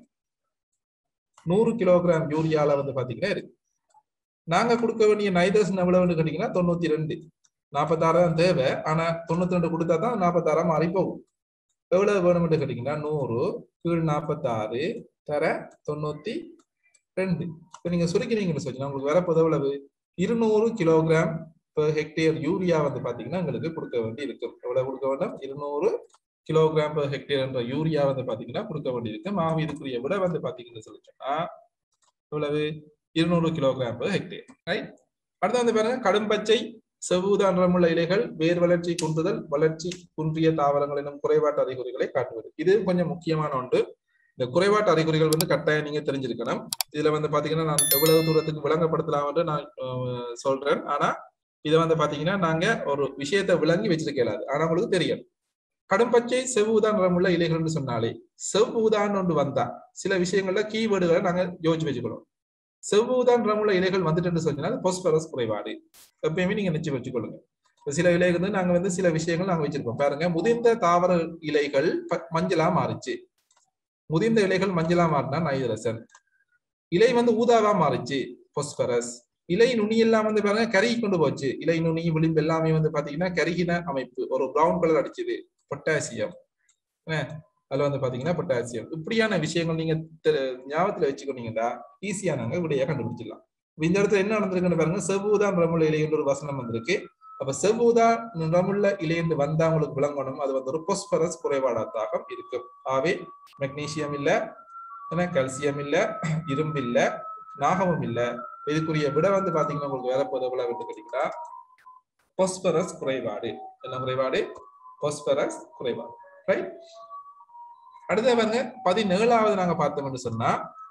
நூறு கிலோகிராம் யூரியால வந்து பாத்தீங்கன்னா இருக்கு நாங்க கொடுக்க வேண்டிய நைதரசன் எவ்வளவுன்னு கேட்டீங்கன்னா தொண்ணூத்தி ரெண்டு நாற்பத்தாறு தான் தேவை ஆனா தொண்ணூத்தி ரெண்டு கொடுத்தா தான் நாற்பத்தாறா மாறி போகும் எவ்வளவு வேணும்னு கேட்டீங்கன்னா நூறு கீழ் நாற்பத்தாறு தர தொண்ணூத்தி ரெண்டு இப்ப நீங்க சுருக்கிறீங்கன்னு சொன்னா உங்களுக்கு வரப்போது எவ்வளவு இருநூறு கிலோகிராம் பெர் ஹெக்டேர் யூரியா வந்து பாத்தீங்கன்னா எங்களுக்கு கொடுக்க வேண்டி இருக்கும் எவ்வளவு கொடுக்க வேண்டும் இருநூறு கிலோகிராம் பெர் ஹெக்டேர் என்ற யூரியா வந்து பாத்தீங்கன்னா கொடுக்க வேண்டி இருக்கும் ஆக இதுக்குரிய விட வந்து பாத்தீங்கன்னு சொல்லி சொன்னா எவ்வளவு இருநூறு கிலோகிராம் per ஹெக்டேர் ரைட் அடுத்து வந்து பாருங்க கடும்பச்சை செவ்வூதா நிறமுள்ள இலைகள் வேர் வளர்ச்சி குன்றுதல் வளர்ச்சி குன்றிய தாவரங்கள் எனும் குறைபாட்டு அறிகுறிகளை காட்டுவது இது கொஞ்சம் முக்கியமான ஒன்று இந்த குறைபாட்டு அறிகுறிகள் வந்து கட்டாயம் நீங்க தெரிஞ்சிருக்கணும் இதுல வந்து பாத்தீங்கன்னா நான் எவ்வளவு தூரத்துக்கு விளங்கப்படுத்தலாம் என்று நான் அஹ், சொல்றேன் ஆனா இதை வந்து பாத்தீங்கன்னா நாங்க ஒரு விஷயத்தை விளங்கி வச்சிருக்க இயலாது ஆனா உங்களுக்கு தெரியும் கடும்பச்சை செவ்வூதா நிறமுள்ள இலைகள்னு சொன்னாலே செவ்வூதான்னு ஒன்று வந்தா சில விஷயங்கள்ல கீவேர்டுகளை நாங்க யோசிச்சு வச்சுக்கணும் செவ்வூதா நிறமுள்ள இலைகள் வந்துட்டு சொன்னா பொஸ்பரஸ் குறைபாடு எப்பயுமே நீங்க நிச்சயம் வச்சுக்கொள்ளுங்க இப்ப சில இலைகள் வந்து நாங்க வந்து சில விஷயங்கள் நாங்க வச்சிருக்கோம் பாருங்க முதிர்ந்த தாவர இலைகள் ப- மஞ்சளா மாறிச்சு முதிர்ந்த இலைகள் மஞ்சளா மாறினா நைதரசன் இலை வந்து ஊதாவா மாறிச்சு பொஸ்பரஸ் இலை நுனி எல்லாம் வந்து பாருங்க கருகி கொண்டு போச்சு இலை நுனி விளிம்பு எல்லாமே வந்து பாத்தீங்கன்னா கருகின அமைப்பு ஒரு பிரவுன் கலர் அடிச்சுது பொட்டாசியம் என்ன? அதுல வந்து பாத்தீங்கன்னா பொட்டாசியம் இப்படியான விஷயங்கள் நீங்க தெ- ஞாபகத்துல வச்சுக்கொண்டீங்கன்னா ஈஸியா நாங்க விடையா கண்டுபிடிச்சிடலாம் இப்ப இந்த இடத்துல என்ன நடந்திருக்குன்னு பாருங்க செவ்வூதா நிறமுள்ள இலை என்ற ஒரு வசனம் வந்திருக்கு அப்ப செவ்வூதா நிறமுள்ள இலை என்று வந்தா உங்களுக்கு விளங்கணும் அது வந்து ஒரு பொஸ்பரஸ் குறைபாடாத்தாக இருக்கும் ஆகவே மெக்னீசியம் இல்ல என்ன கால்சியம் இல்ல இரும்பு இல்ல நாகமும் இல்ல இதுக்குரிய விட வந்து பாத்தீங்கன்னா உங்களுக்கு வேற போது எவ்வளவு வந்து கேட்டீங்கன்னா பொஸ்பரஸ் குறைபாடு என்ன குறைபாடு பொஸ்பரஸ் குறைபாடு ரைட் அடுத்த பாருங்க பதினேழாவது நாங்க பார்த்தோம்னு சொன்னா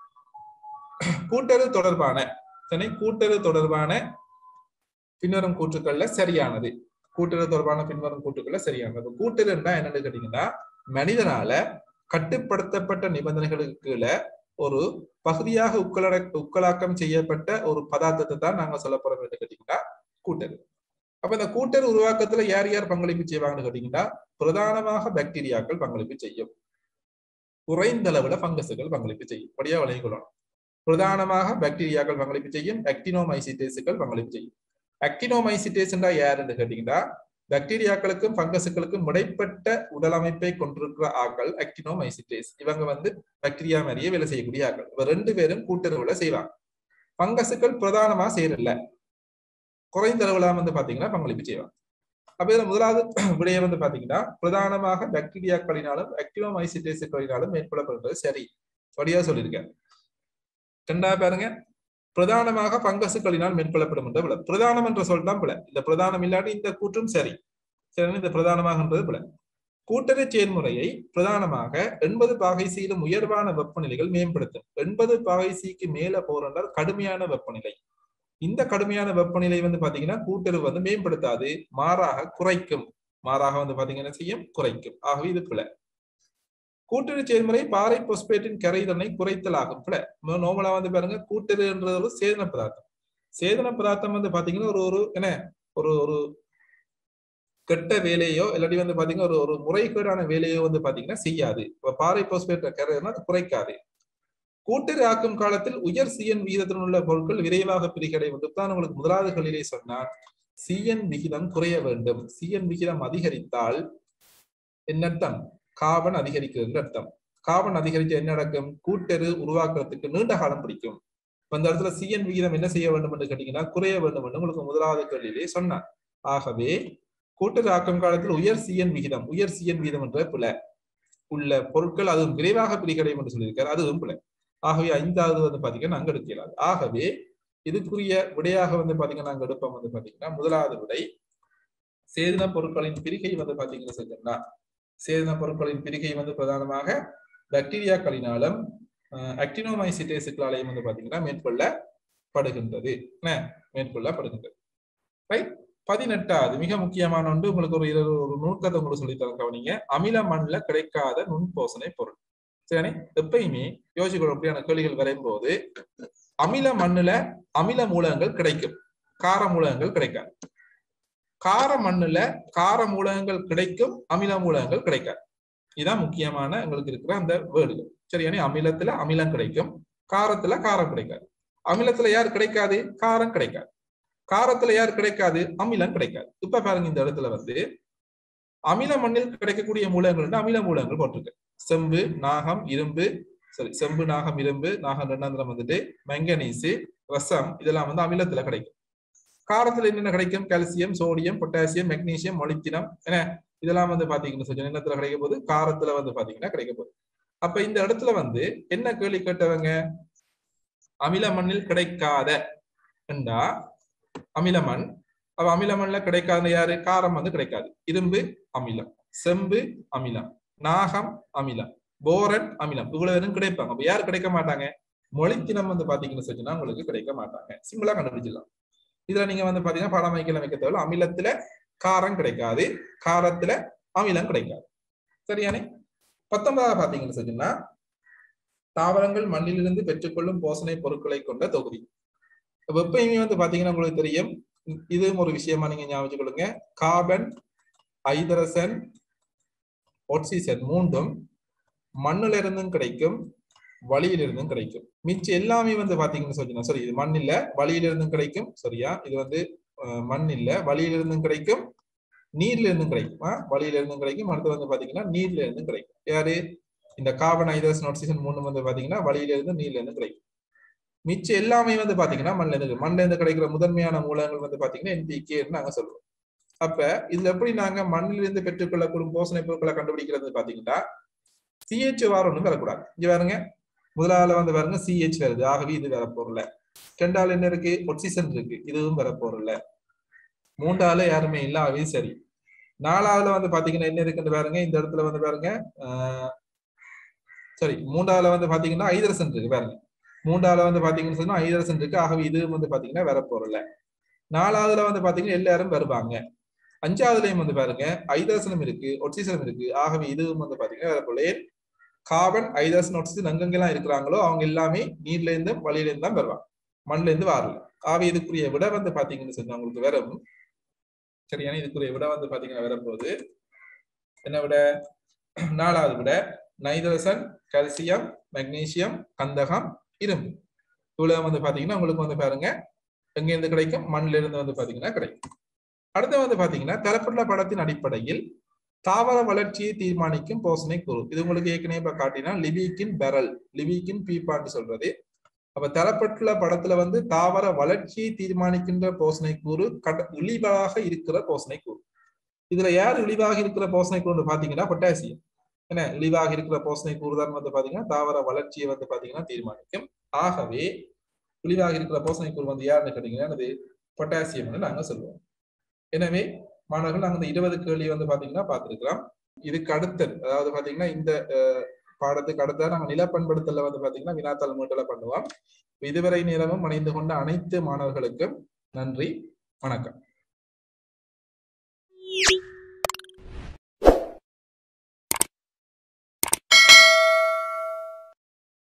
கூட்டறு தொடர்பான சரி கூட்டறு தொடர்பான பின்வரும் கூற்றுக்கள்ல சரியானது கூட்டுறவு தொடர்பான பின்வரும் கூற்றுக்கள்ல சரியானது கூட்டுறவுன்னா என்னன்னு கேட்டீங்கன்னா மனிதனால கட்டுப்படுத்தப்பட்ட நிபந்தனைகளுக்கு கீழே ஒரு பகுதியாக உட்கலட உட்களாக்கம் செய்யப்பட்ட ஒரு பதார்த்தத்தை தான் நாங்க சொல்ல போறோம் என்று கேட்டீங்கன்னா கூட்டரு அப்ப இந்த கூட்டரு உருவாக்கத்துல யார் யார் பங்களிப்பு செய்வாங்கன்னு கேட்டீங்கன்னா பிரதானமாக பாக்டீரியாக்கள் பங்களிப்பு செய்யும் குறைந்த அளவுல பங்கசுகள் பங்களிப்பு செய்யும் படியா விளையங்கொள்ளணும் பிரதானமாக பாக்டீரியாக்கள் பங்களிப்பு செய்யும் ஆக்டினோமைசிட்டேசுகள் பங்களிப்பு செய்யும் ஆக்டினோமைசிட்டேஸ் என்றா யாருன்னு கேட்டீங்கன்னா பாக்டீரியாக்களுக்கும் பங்கசுகளுக்கும் இடைப்பட்ட உடல் அமைப்பை கொண்டிருக்கிற ஆக்கள் ஆக்டினோமைசிட்டேஸ் இவங்க வந்து பாக்டீரியா மாதிரியே வேலை செய்யக்கூடிய ஆக்கள் இவ ரெண்டு பேரும் கூட்டுறவுல செய்வாங்க பங்கசுகள் பிரதானமா செய்யறதில்ல குறைந்த அளவுல வந்து பாத்தீங்கன்னா பங்களிப்பு செய்வாங்க அப்ப இதுல முதலாவது விடயம் வந்து பாத்தீங்கன்னா பிரதானமாக பாக்டீரியாக்களினாலும் ஆக்டினோமைசிட்டேசுகளினாலும் மேற்கொள்ளப்படுறது சரி வழியா சொல்லியிருக்கேன் ரெண்டாவது பாருங்க பிரதானமாக பங்கசுகளினால் மேற்கொள்ளப்படும் என்ற பிழை பிரதானம் என்ற சொல் தான் பிழை இந்த பிரதானம் இல்லாட்டி இந்த கூற்றும் சரி சரி இந்த பிரதானமாகன்றது பிழை கூட்டறி செயல்முறையை பிரதானமாக எண்பது பாகை சீலும் உயர்வான வெப்பநிலைகள் மேம்படுத்தும் எண்பது பாகை சீக்கு மேல போறதால் கடுமையான வெப்பநிலை இந்த கடுமையான வெப்பநிலை வந்து பாத்தீங்கன்னா கூட்டுறவு வந்து மேம்படுத்தாது மாறாக குறைக்கும் மாறாக வந்து பாத்தீங்கன்னா செய்யும் குறைக்கும் ஆகவே இது பிழை கூட்டுறவு செயல்முறை பாறை பொஸ்பேட்டின் கரைதனை குறைத்தல் ஆகும் பிழை நோமலா வந்து பாருங்க கூட்டுறவுன்றது ஒரு சேதன பதார்த்தம் சேதன பதார்த்தம் வந்து பாத்தீங்கன்னா ஒரு ஒரு என்ன ஒரு ஒரு கெட்ட வேலையோ இல்லாட்டி வந்து பாத்தீங்கன்னா ஒரு ஒரு முறைகேடான வேலையோ வந்து பாத்தீங்கன்னா செய்யாது இப்ப பாறை போஸ்பேட் கரைதனா அது குறைக்காது கூட்டுறு ஆக்கும் காலத்தில் உயர் சிஎன் விகிதத்துடன் உள்ள பொருட்கள் விரைவாக பிரிகடையும் தான் உங்களுக்கு முதலாவது கல்லிலே சொன்னார் சிஎன் விகிதம் குறைய வேண்டும் சிஎன் விகிதம் அதிகரித்தால் என்ன அர்த்தம் காபன் அதிகரிக்கிறது அர்த்தம் காபன் அதிகரிச்சா என்ன நடக்கும் கூட்டெரு உருவாக்குறதுக்கு நீண்ட காலம் பிடிக்கும் இப்ப இந்த இடத்துல சிஎன் விகிதம் என்ன செய்ய வேண்டும் என்று கேட்டீங்கன்னா குறைய வேண்டும் என்று உங்களுக்கு முதலாவது கேள்வியிலே சொன்னார் ஆகவே கூட்டெரு ஆக்கும் காலத்தில் உயர் சிஎன் விகிதம் உயர் சிஎன் விகிதம் என்ற பிழை உள்ள பொருட்கள் அதுவும் விரைவாக பிரிகடையும் என்று சொல்லியிருக்காரு அதுவும் பிழை ஆகவே ஐந்தாவது வந்து பாத்தீங்கன்னா அங்க எடுக்க இயலாது ஆகவே இதுக்குரிய விடையாக வந்து பாத்தீங்கன்னா நாங்க எடுப்போம் வந்து பாத்தீங்கன்னா முதலாவது விடை சேதன பொருட்களின் பிரிகை வந்து பாத்தீங்கன்னா செஞ்சோம்னா சேதன பொருட்களின் பிரிகை வந்து பிரதானமாக பாக்டீரியாக்களினாலும் ஆக்டினோமைசிட்டேசுக்களாலையும் வந்து பாத்தீங்கன்னா மேற்கொள்ளப்படுகின்றது என்ன மேற்கொள்ளப்படுகின்றது ரைட் பதினெட்டாவது மிக முக்கியமான ஒன்று உங்களுக்கு ஒரு இருபது ஒரு நூற்கதை உங்களுக்கு சொல்லித்தர கவனிங்க அமில மண்ல கிடைக்காத நுண்போசனை பொருள் சரி எப்பயுமே யோசிக்கணும் அப்படியான கேள்விகள் வரையும்போது அமில மண்ணுல அமில மூலகங்கள் கிடைக்கும் கார மூலகங்கள் கிடைக்காது கார மண்ணுல கார மூலகங்கள் கிடைக்கும் அமில மூலகங்கள் கிடைக்காது இதுதான் முக்கியமான எங்களுக்கு இருக்கிற அந்த வேர்டுகள் சரியானே அமிலத்துல அமிலம் கிடைக்கும் காரத்துல காரம் கிடைக்காது அமிலத்துல யார் கிடைக்காது காரம் கிடைக்காது காரத்துல யார் கிடைக்காது அமிலம் கிடைக்காது இப்ப பாருங்க இந்த இடத்துல வந்து அமில மண்ணில் கிடைக்கக்கூடிய மூலகங்கள் அமில மூலகங்கள் போட்டிருக்கு செம்பு நாகம் இரும்பு சாரி செம்பு நாகம் இரும்பு நாகம் ரெண்டாந்திரம் வந்துட்டு மெங்கனீசு ரசம் இதெல்லாம் வந்து அமிலத்துல கிடைக்கும் காரத்துல என்னென்ன கிடைக்கும் கால்சியம் சோடியம் பொட்டாசியம் மெக்னீசியம் மொலித்தினம் என்ன இதெல்லாம் வந்து பாத்தீங்கன்னா சொல்லி என்னத்துல கிடைக்க போகுது காரத்துல வந்து பாத்தீங்கன்னா கிடைக்க போகுது அப்ப இந்த இடத்துல வந்து என்ன கேள்வி கேட்டவங்க அமில மண்ணில் கிடைக்காத என்றா அமில மண் அப்ப அமில மண்ல கிடைக்காத யாரு காரம் வந்து கிடைக்காது இரும்பு அமிலம் செம்பு அமிலம் நாகம் அமிலம் போரன் அமிலம் இவ்வளவு பேரும் கிடைப்பாங்க அப்ப யார் கிடைக்க மாட்டாங்க மொழித்தினம் வந்து பாத்தீங்கன்னு சொன்னா உங்களுக்கு கிடைக்க மாட்டாங்க சிம்பிளா கண்டுபிடிச்சிடலாம் இதுல நீங்க வந்து பாத்தீங்கன்னா படம் வைக்கல வைக்க தேவை அமிலத்துல காரம் கிடைக்காது காரத்துல அமிலம் கிடைக்காது சரியானே பத்தொன்பதாவது பாத்தீங்கன்னு சொன்னா தாவரங்கள் மண்ணிலிருந்து பெற்றுக்கொள்ளும் போசனை பொருட்களை கொண்ட தொகுதி வெப்பமே வந்து பாத்தீங்கன்னா உங்களுக்கு தெரியும் இதுவும் ஒரு விஷயமா நீங்க ஞாபகம் கொள்ளுங்க கார்பன் ஐதரசன் ஒட்சிசன் மூன்றும் மண்ணுல இருந்தும் கிடைக்கும் வழியிலிருந்தும் கிடைக்கும் மிச்சம் எல்லாமே வந்து பாத்தீங்கன்னு சொன்னா சரி இது மண் இல்ல வழியிலிருந்தும் கிடைக்கும் சரியா இது வந்து மண் இல்ல வழியிலிருந்தும் கிடைக்கும் நீர்ல இருந்தும் கிடைக்கும் வழியில இருந்தும் கிடைக்கும் அடுத்து வந்து பாத்தீங்கன்னா நீர்ல இருந்தும் கிடைக்கும் யாரு இந்த கார்பன் ஹைட்ரஜன் ஆக்சிஜன் மூணு வந்து பாத்தீங்கன்னா வழியில இருந்து நீர்ல இருந்து கிடைக்கும் மிச்சம் எல்லாமே வந்து பாத்தீங்கன்னா மண்ல இருந்து மண்ல இருந்து கிடைக்கிற முதன்மையான மூலங்கள் வந்து பாத்தீங்கன்னா என்பிகேன்னு நாங்க சொல்றோம் அப்ப இதுல எப்படி நாங்க மண்ணிலிருந்து பெற்றுக்கொள்ளக்கூடும் போசனை பொருட்களை கண்டுபிடிக்கிறது பாத்தீங்கன்னா சிஹெச் வாரம் ஒன்றும் வரக்கூடாது இங்க பாருங்க முதலாவது வந்து பாருங்க சிஹெச் வருது ஆகவே இது வர போறல ரெண்டாவது என்ன இருக்கு ஒக்சிசன் இருக்கு இதுவும் வர போறல மூன்றாவது யாருமே இல்ல ஆகவே சரி நாலாவதுல வந்து பாத்தீங்கன்னா என்ன இருக்குன்னு பாருங்க இந்த இடத்துல வந்து பாருங்க சரி மூன்றாவதுல வந்து பாத்தீங்கன்னா ஐதரசன் இருக்கு பாருங்க மூன்றாவதுல வந்து பாத்தீங்கன்னு சொன்னா ஐதரசன் இருக்கு ஆகவே இது வந்து பாத்தீங்கன்னா வர போறல நாலாவதுல வந்து பாத்தீங்கன்னா எல்லாரும் வருவாங்க அஞ்சாவதுலயும் வந்து பாருங்க ஐதரசனும் இருக்கு ஒட்சிசனும் இருக்கு ஆகவே இதுவும் வந்து பாத்தீங்கன்னா வர போல கார்பன் ஐதரசன் ஒட்சிசன் அங்கங்கெல்லாம் இருக்கிறாங்களோ அவங்க எல்லாமே நீர்ல இருந்தும் வழியில இருந்து தான் வருவாங்க மண்ல இருந்து வரல ஆகவே இதுக்குரிய விட வந்து பாத்தீங்கன்னு சொன்னா உங்களுக்கு வரும் சரியான இதுக்குரிய விட வந்து பாத்தீங்கன்னா வரப்போகுது என்ன விட நாலாவது விட நைட்ரசன் கால்சியம் மெக்னீசியம் கந்தகம் இரும்பு இவ்வளவு வந்து பாத்தீங்கன்னா உங்களுக்கு வந்து பாருங்க எங்க இருந்து கிடைக்கும் மண்ணில இருந்து வந்து பாத்தீங்கன்னா கிடைக்கும் அடுத்து வந்து பாத்தீங்கன்னா தரப்பட்டுள்ள படத்தின் அடிப்படையில் தாவர வளர்ச்சியை தீர்மானிக்கும் போசனை கூறு இது உங்களுக்கு ஏற்கனவே இப்ப காட்டினா லிபிக்கின் பெரல் லிபிக்கின் பீப்பான்னு சொல்றது அப்ப தரப்பட்டுள்ள படத்துல வந்து தாவர வளர்ச்சியை தீர்மானிக்கின்ற போசனை கூறு கட இழிவாக இருக்கிற போசனை கூறு இதுல யார் இழிவாக இருக்கிற போசனை கூறு பாத்தீங்கன்னா பொட்டாசியம் என்ன இழிவாக இருக்கிற போசனை கூறுதான் வந்து பாத்தீங்கன்னா தாவர வளர்ச்சியை வந்து பாத்தீங்கன்னா தீர்மானிக்கும் ஆகவே இழிவாக இருக்கிற போசனை கூறு வந்து யாருன்னு கேட்டீங்கன்னா அது பொட்டாசியம்னு நாங்க சொல்லுவோம் எனவே மாணவர்கள் நாங்க இந்த இருபது கேள்வி வந்து பாத்தீங்கன்னா பார்த்திருக்கிறோம் இதுக்கு அடுத்தது அதாவது பாத்தீங்கன்னா இந்த பாடத்துக்கு அடுத்த நாங்க நிலப்பண்படுத்தல வந்து பாத்தீங்கன்னா வினாத்தாள் மீட்டல பண்ணுவோம் இதுவரை நேரமும் இணைந்து கொண்ட அனைத்து மாணவர்களுக்கும் நன்றி வணக்கம்